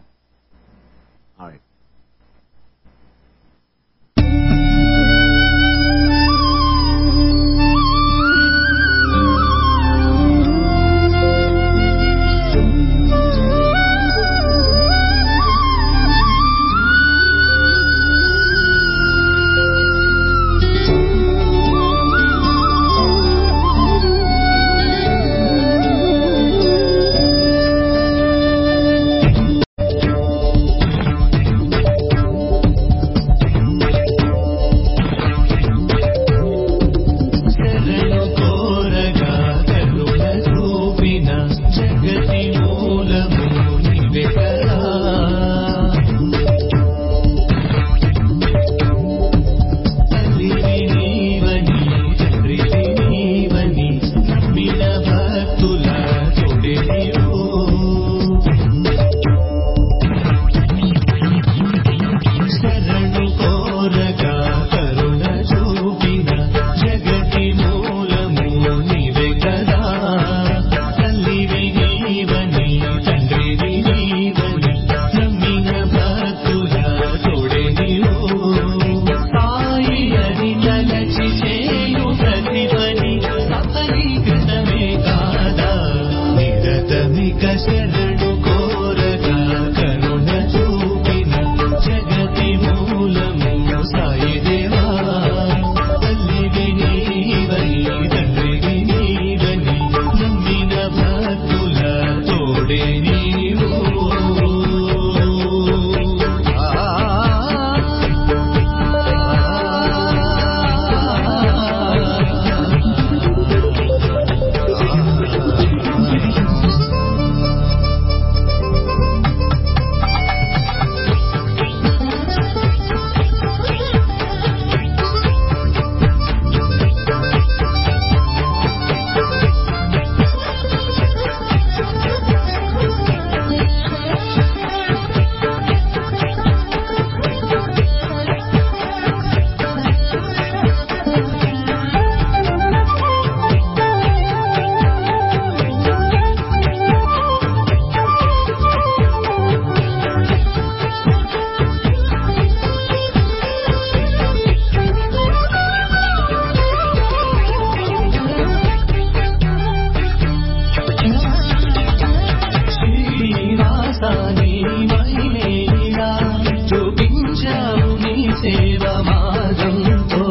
మార్గంతో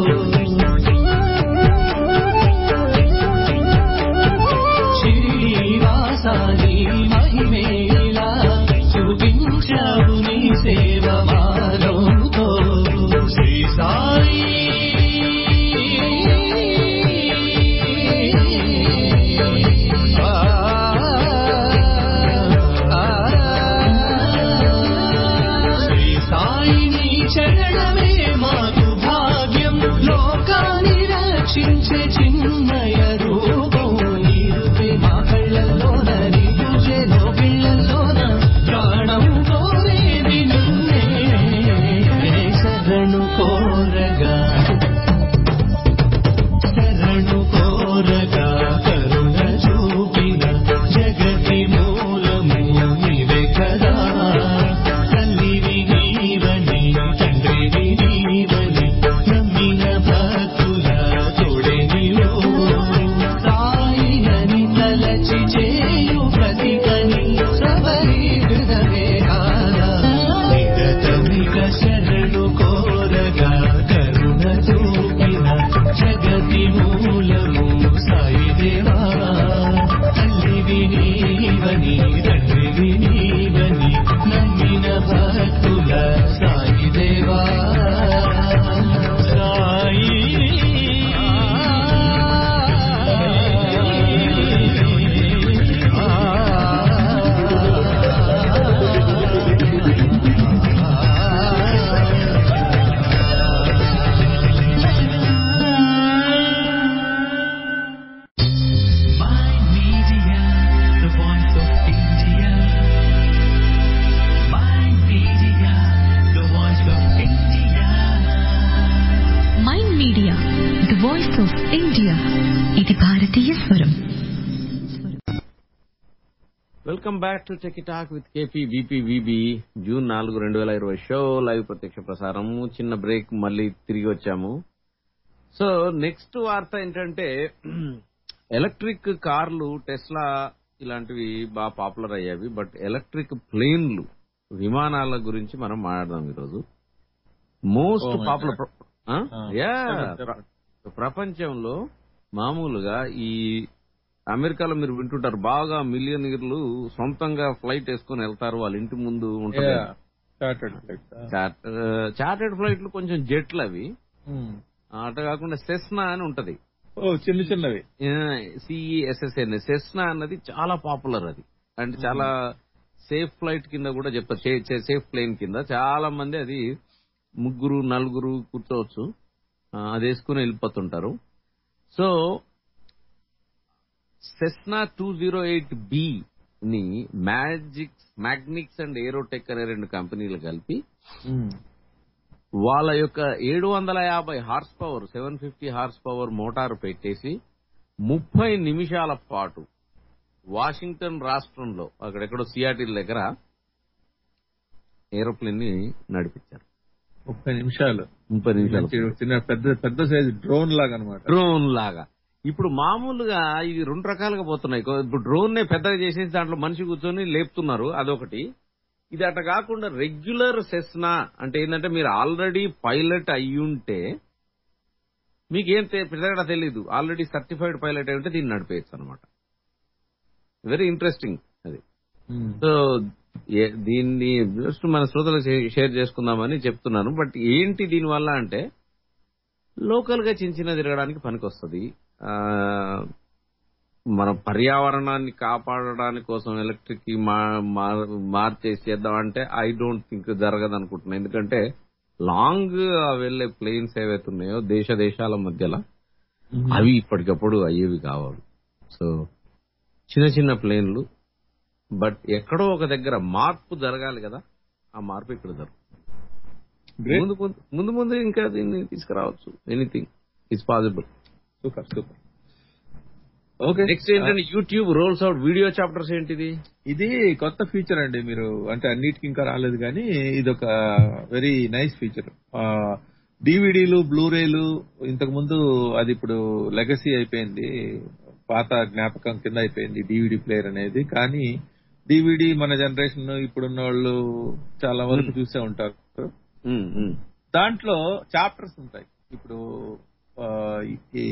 శ్రీవాసాని మహిమేలా చూపించావు నీ సేవ మార్గంతో శ్రీ సాయి శ్రీ సాయిని చరణమే మాకు భాగ్యం లోకాన్ని రక్షించే చిన్మయ రూపం నీరుపే మా కళ్ళల్లోన నీ పూజలో పిల్లల్లోన ప్రాణం కోరేది నిన్నే శరణు కోరగా శరణు కోరగా కరుణ చూపిన జగతి మూలము నీవే కదా తల్లివి నీవని తండ్రివి నీవని నమ్మిన భక్తుల తోడే నీవు సాయి అని తలచి చేయు ప్రతికని సబరి హృదయే కాదా నిరతమిక శరణు కోరగా కరుణ చూపిన జగతి మూలము సాయి దేవా తల్లివి నీవని తండ్రివి నీవని నమ్మిన భక్తుల సాయి దేవా Sai My media, the voice of India. My media, the voice of India. Mind media the voice of India ఇది భారతీయ స్వరం welcome back to tech talk with KP BP VB June నాలుగు రెండు వేల ఇరవై షో లైవ్ ప్రత్యక్ష ప్రసారం చిన్న బ్రేక్ మళ్ళీ తిరిగి వచ్చాము సో నెక్స్ట్ వార్త ఏంటంటే ఎలక్ట్రిక్ కార్లు టెస్లా ఇలాంటివి బాగా పాపులర్ అయ్యావి బట్ ఎలక్ట్రిక్ ప్లేన్లు విమానాల గురించి మనం మాట్లాడదాం ఈరోజు most Oh my popular God. Ah. Yeah చెప్పండి, ప్రపంచంలో మామూలుగా ఈ అమెరికాలో మీరు వింటుంటారు బాగా మిలియనీర్లు సొంతంగా ఫ్లైట్ వేసుకొని వెళ్తారు వాళ్ళ ఇంటి ముందు ఉంటుంది చార్టెడ్ ఫ్లైట్స్ చార్టెడ్ ఫ్లైట్లు కొంచెం జెట్లు అవి అటు కాకుండా సెస్నా అని ఉంటది ఓ చిన్న చిన్నవి సిఈఎస్ఎస్ఎన్ సెస్నా అన్నది చాలా పాపులర్ అది అంటే చాలా సేఫ్ ఫ్లైట్ కింద కూడా చెప్తారు సేఫ్ ప్లేన్ కింద చాలా మంది అది ముగ్గురు నలుగురు కూర్చోవచ్చు ఆ, అది వేసుకుని వెళ్ళిపోతుంటారు so Cessna two zero eight B ని మ్యాజిక్స్ మ్యాగ్నిక్స్ అండ్ ఏరోటెక్ అనే రెండు కంపెనీలు కలిపి వాళ్ళ యొక్క ఏడు వందల యాభై horsepower seven fifty horsepower motor పెట్టేసి ముప్పై నిమిషాల పాటు వాషింగ్టన్ రాష్ట్రంలో అక్కడెక్కడో సియాటిల్ దగ్గర ఏరోప్లేన్ ని నడిపించారు ముప్పై నిమిషాలు ముప్పై నిమిషాలు మంచి చిన్న పెద్ద పెద్ద సైజ్ డ్రోన్ లాగా అనమాట డ్రోన్ లాగా ఇప్పుడు మామూలుగా ఇది రెండు రకాలుగా పోతున్నాయి కో- ఇప్పుడు డ్రోన్ నే పెద్దగా చేసేసి దాంట్లో మనిషి కూర్చొని లేపుతున్నారు అదొకటి ఇది అట్ట కాకుండా రెగ్యులర్ సెస్నా అంటే ఏంటంటే మీరు ఆల్రెడీ పైలట్ అయ్యుంటే మీకేం తె- పెద్దగా తెలియదు ఆల్రెడీ సర్టిఫైడ్ పైలట్ అయి ఉంటే దీన్ని నడిపేయచ్చు అనమాట వెరీ ఇంట్రెస్టింగ్ అది సో ఏ- దీన్ని జస్ట్ మన శ్రోతలకు షే- షేర్ చేసుకుందామని చెప్తున్నాను బట్ ఏంటి దీని వల్ల అంటే లోకల్ గా చిన్న చిన్న తిరగడానికి పనికొస్తుంది ఆ, మన పర్యావరణాన్ని కాపాడడానికి కోసం ఎలక్ట్రిక్ కి మా- మా- మార్చేసి చేద్దామంటే ఐ డోంట్ థింక్ జరగదు అనుకుంటున్నాను ఎందుకంటే లాంగ్ వెళ్లే ప్లేన్స్ ఏవైతే ఉన్నాయో దేశ దేశాల మధ్యలో అవి ఇప్పటికప్పుడు అయ్యేవి కావాలి సో చిన్న చిన్న ప్లేన్లు బట్ ఎక్కడో ఒక దగ్గర మార్పు జరగాలి కదా ఆ మార్పు ఇక్కడ జరుగుతుంది ముందు ముందు- ముందు ముందు ఇంకా దీన్ని తీసుకురావచ్చు anything it's possible super super okay next ఏంటంటే YouTube rolls out video chapters ఏంటిది ఇది కొత్త ఫీచర్ అండి మీరు అంటే అన్నిటికి ఇంకా రాలేదు కానీ ఇది ఒక వెరీ నైస్ ఫీచర్ డివిడీలు బ్లూరేలు ఇంతకు ముందు అది ఇప్పుడు లెగసీ అయిపోయింది పాత జ్ఞాపకం కింద అయిపోయింది డివిడి ప్లేయర్ అనేది కానీ డివిడి మన జనరేషన్ ఇప్పుడున్న వాళ్ళు చాలా వరకు చూసే ఉంటారు దాంట్లో చాప్టర్స్ ఉంటాయి ఇప్పుడు ఆ, ఈ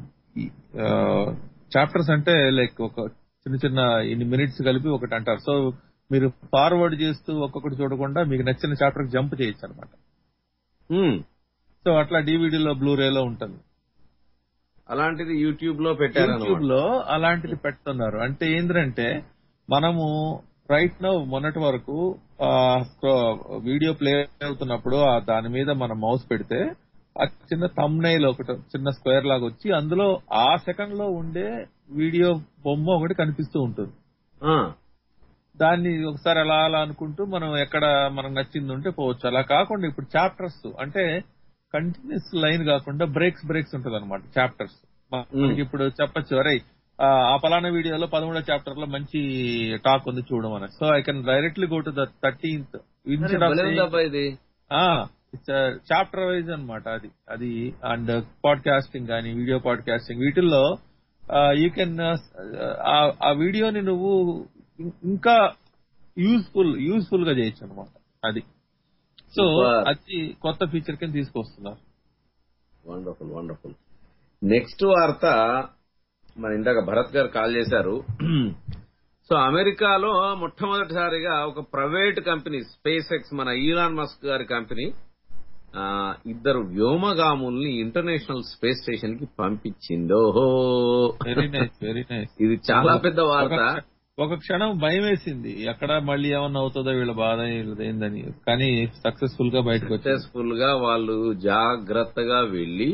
చాప్టర్స్ అంటే లైక్ ఒక చిన్న చిన్న ఇన్ని మినిట్స్ కలిపి ఒకటి అంటారు సో మీరు ఫార్వర్డ్ చేస్తూ ఒక్కొక్కటి చూడకుండా మీకు నచ్చిన చాప్టర్ జంప్ చేయొచ్చు అనమాట ఉమ్. సో అట్లా డివిడీలో బ్లూరేలో ఉంటుంది అలాంటిది యూట్యూబ్ లో పెట్టారు యూట్యూబ్ లో అలాంటిది పెడుతున్నారు అంటే ఏంటంటే మనము రైట్ నౌ మొన్నటి వరకు ఆ, స్క్రో- వీడియో ప్లే అవుతున్నప్పుడు ఆ దాని మీద మనం మౌస్ పెడితే ఆ చిన్న తమ్నైల్ ఒకటి చిన్న స్క్వేర్ లాగా వచ్చి అందులో ఆ సెకండ్ లో ఉండే వీడియో బొమ్మ ఒకటి కనిపిస్తూ ఉంటుంది దాన్ని ఒకసారి అలా అలా అనుకుంటూ మనం ఎక్కడ మనకు నచ్చింది ఉంటే పోవచ్చు అలా కాకుండా ఇప్పుడు చాప్టర్స్ అంటే కంటిన్యూస్ లైన్ కాకుండా బ్రేక్స్ బ్రేక్స్ ఉంటది అనమాట చాప్టర్స్ మనకి ఇప్పుడు చెప్పొచ్చు అరే ఆ ఆ పలానా వీడియోలో పదమూడో చాప్టర్ లో మంచి టాక్ ఉంది చూడమని so I can directly go to the thirteenth ఇది చాప్టర్ వైజ్ అన్నమాట అది అది అండ్ పాడ్కాస్టింగ్ కానీ వీడియో పాడ్కాస్టింగ్ వీటిల్లో యూ కెన్ ఆ వీడియోని నువ్వు ఇం- ఇంకా యూస్ఫుల్ యూస్ఫుల్ గా చేయొచ్చు అనమాట అది సో Super. అది కొత్త ఫీచర్ కింద తీసుకొస్తున్నారు వండర్ఫుల్ వండర్ఫుల్ నెక్స్ట్ వార్త మన ఇందాక భరత్ గారు కాల్ చేశారు సో అమెరికాలో మొట్టమొదటిసారిగా ఒక ప్రైవేట్ కంపెనీ స్పేస్ ఎక్స్ మన ఈలాన్ మస్క్ గారి కంపెనీ ఆ, ఇద్దరు వ్యోమగాముల్ని ఇంటర్నేషనల్ స్పేస్ స్టేషన్ కి పంపించింది ఓహో వెరీ నైస్ వెరీ నైస్ ఇది చాలా పెద్ద వార్త ఒక క్షణం భయం వేసింది ఎక్కడ మళ్ళీ ఏమన్నా అవుతుందో వీళ్ళ బాధ వీళ్ళది ఏందని కానీ సక్సెస్ఫుల్ గా బయటకు వచ్చేసి సక్సెస్ఫుల్ గా వాళ్ళు జాగ్రత్తగా వెళ్లి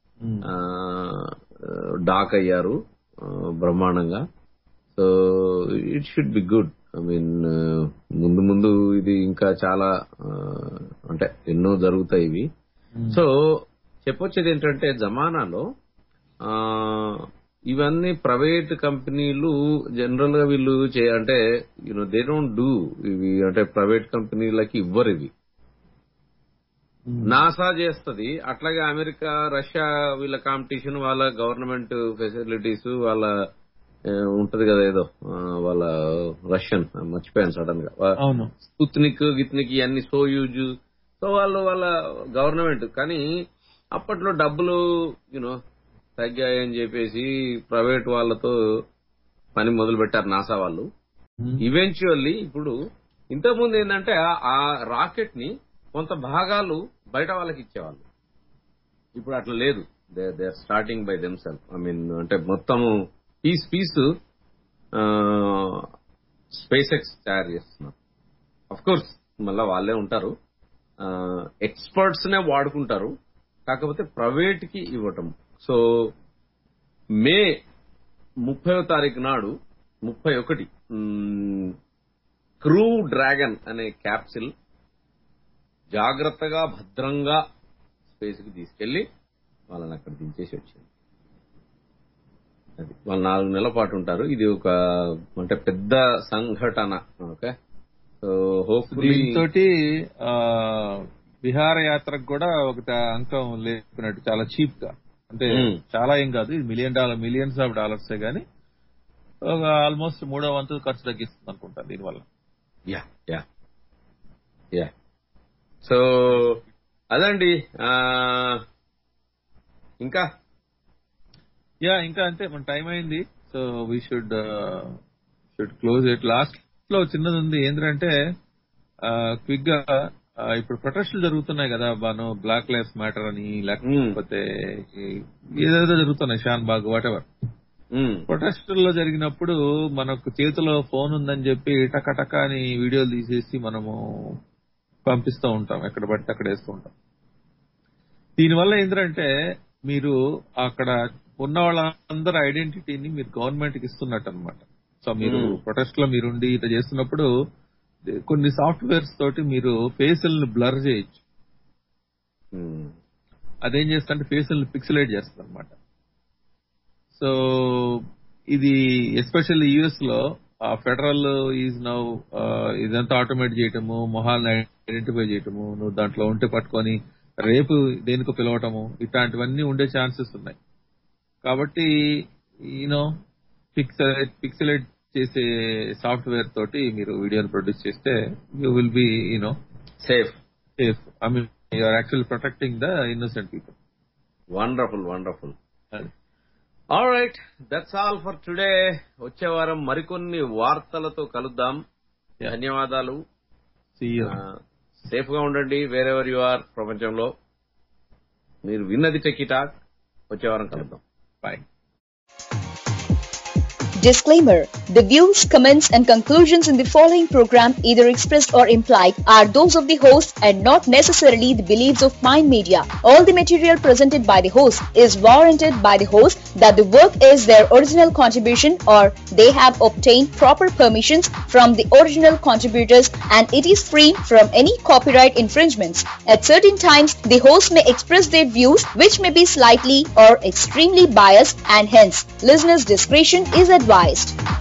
డాక్ అయ్యారు ఆ, బ్రహ్మాండంగా so it should be good I mean ముందు ముందు ఇది ఇంకా చాలా ఆ, అంటే ఎన్నో జరుగుతాయి ఇవి సో చెప్పొచ్చేది ఏంటంటే జమానాలో ఆ, ఇవన్నీ ప్రైవేట్ కంపెనీలు జనరల్ గా వీళ్ళు చే అంటే యూనో దే డోంట్ డూ ఇవి అంటే ప్రైవేట్ కంపెనీలకి ఇవ్వరు ఇవి నాసా చేస్తది అట్లాగే అమెరికా రష్యా వీళ్ళ కాంపిటీషన్ వాళ్ళ గవర్నమెంట్ ఫెసిలిటీస్ వాళ్ళ ఆ, ఉంటది కదా ఏదో ఆ, వాళ్ళ రష్యన్ మర్చిపోయాను సడన్ గా వా- అవును స్పుత్నిక్ గిత్నిక్ ఇవన్నీ సోయూజ్ సో వాళ్ళు వాళ్ళ గవర్నమెంట్ కానీ అప్పట్లో డబ్బులు యూనో తగ్గాయని చెప్పేసి ప్రైవేట్ వాళ్ళతో పని మొదలు పెట్టారు నాసా వాళ్ళు ఈవెన్చువల్లీ ఇప్పుడు ఇంతకుముందు ఏంటంటే ఆ- ఆ రాకెట్ ని కొంత భాగాలు బయట వాళ్ళకి ఇచ్చేవాళ్ళు ఇప్పుడు అట్లా లేదు they they are starting by them self I mean అంటే మొత్తము పీస్ పీస్ స్పేస్ ఎక్స్ తయారు చేస్తున్నారు అఫ్ కోర్స్ మళ్ళా వాళ్ళే ఉంటారు ఎక్స్పర్ట్స్ నే వాడుకుంటారు కాకపోతే ప్రైవేట్ కి ఇవ్వటం సో మే ముప్పై తారీఖు నాడు ముప్పై ఒకటి క్రూ డ్రాగన్ అనే క్యాప్సిల్ జాగ్రత్తగా భద్రంగా స్పేస్ కి తీసుకెళ్లి వాళ్ళని అక్కడ దించేసి వచ్చింది అది వాళ్ళు నాలుగు నెలల పాటు ఉంటారు ఇది ఒక అంటే పెద్ద సంఘటన ఓకే సో హోప్ఫుల్లీ దీంతో విహారయాత్రకు కూడా ఒక అంకం లేపినట్టు చాలా చీప్ గా అంటే Hmm. చాలా ఏం కాదు ఇది million dollar millions of dollars గానీ ఒక ఆల్మోస్ట్ మూడో వంతు ఖర్చు తగ్గిస్తుంది అనుకుంటా దీనివల్ల యా యా యా సో అదండి ఆ, ఇంకా యా ఇంకా అంతే మన టైం అయింది so we should should close it last లో చిన్నది ఉంది ఏంటంటే క్విక్ గా ఆ, ఇప్పుడు ప్రొటెస్టులు జరుగుతున్నాయి కదా బాను బ్లాక్ లైఫ్స్ మ్యాటర్ అని లేకపోతే ఈ- ఏదేదో జరుగుతున్నాయి షాన్ బాగ్ వాట్ ఎవర్ మ్, ప్రొటెస్టుల్లో జరిగినప్పుడు మనకు చేతిలో ఫోన్ ఉందని చెప్పి టక టక అని వీడియోలు తీసేసి మనము పంపిస్తూ ఉంటాం ఎక్కడ పడితే అక్కడ వేస్తూ ఉంటాం దీనివల్ల ఏంటంటే మీరు అక్కడ ఉన్న వాళ్ళందరి ఐడెంటిటీని మీరు గవర్నమెంట్ కి ఇస్తున్నట్టు అనమాట సో మీరు Hmm. ప్రొటెస్ట్ లో మీరుండి ఇట్లా చేస్తున్నప్పుడు కొన్ని సాఫ్ట్వేర్స్ తోటి మీరు ఫేసుల్ని బ్లర్ చేయొచ్చు మ్, అదేం చేస్తుంటే ఫేసుల్ని పిక్సలేట్ చేస్తుంది అనమాట సో ఇది ఎస్పెషల్లీ యుఎస్ లో ఫెడరల్ ఈజ్ నౌ ఇదంతా ఆటోమేట్ చేయటము మొహాలను ఐడెంటిఫై చేయటము నువ్వు దాంట్లో ఉంటే పట్టుకొని రేపు దేనికో పిలవటము ఇట్లాంటివన్నీ ఉండే ఛాన్సెస్ ఉన్నాయి కాబట్టి యూనో పిక్సలేట్ పిక్సలేట్ చేసే సాఫ్ట్వేర్ తోటి మీరు వీడియోని ప్రొడ్యూస్ చేస్తే you will be you know safe safe I mean you're actually protecting the innocent people wonderful wonderful all right that's all for today వచ్చే వారం మరికొన్ని వార్తలతో కలుద్దాం ధన్యవాదాలు సేఫ్ గా ఉండండి వేరెవర్ యు ఆర్ ప్రపంచంలో మీరు విన్నది టెక్కి టాక్ వచ్చే వారం కలుద్దాం bye Disclaimer The views, comments, and conclusions in the following program, either expressed or implied, are those of the host and not necessarily the beliefs of Mind Media. All the material presented by the host is warranted by the host that the work is their original contribution or they have obtained proper permissions from the original contributors and it is free from any copyright infringements. At certain times, the host may express their views which may be slightly or extremely biased and hence listeners' discretion is advised.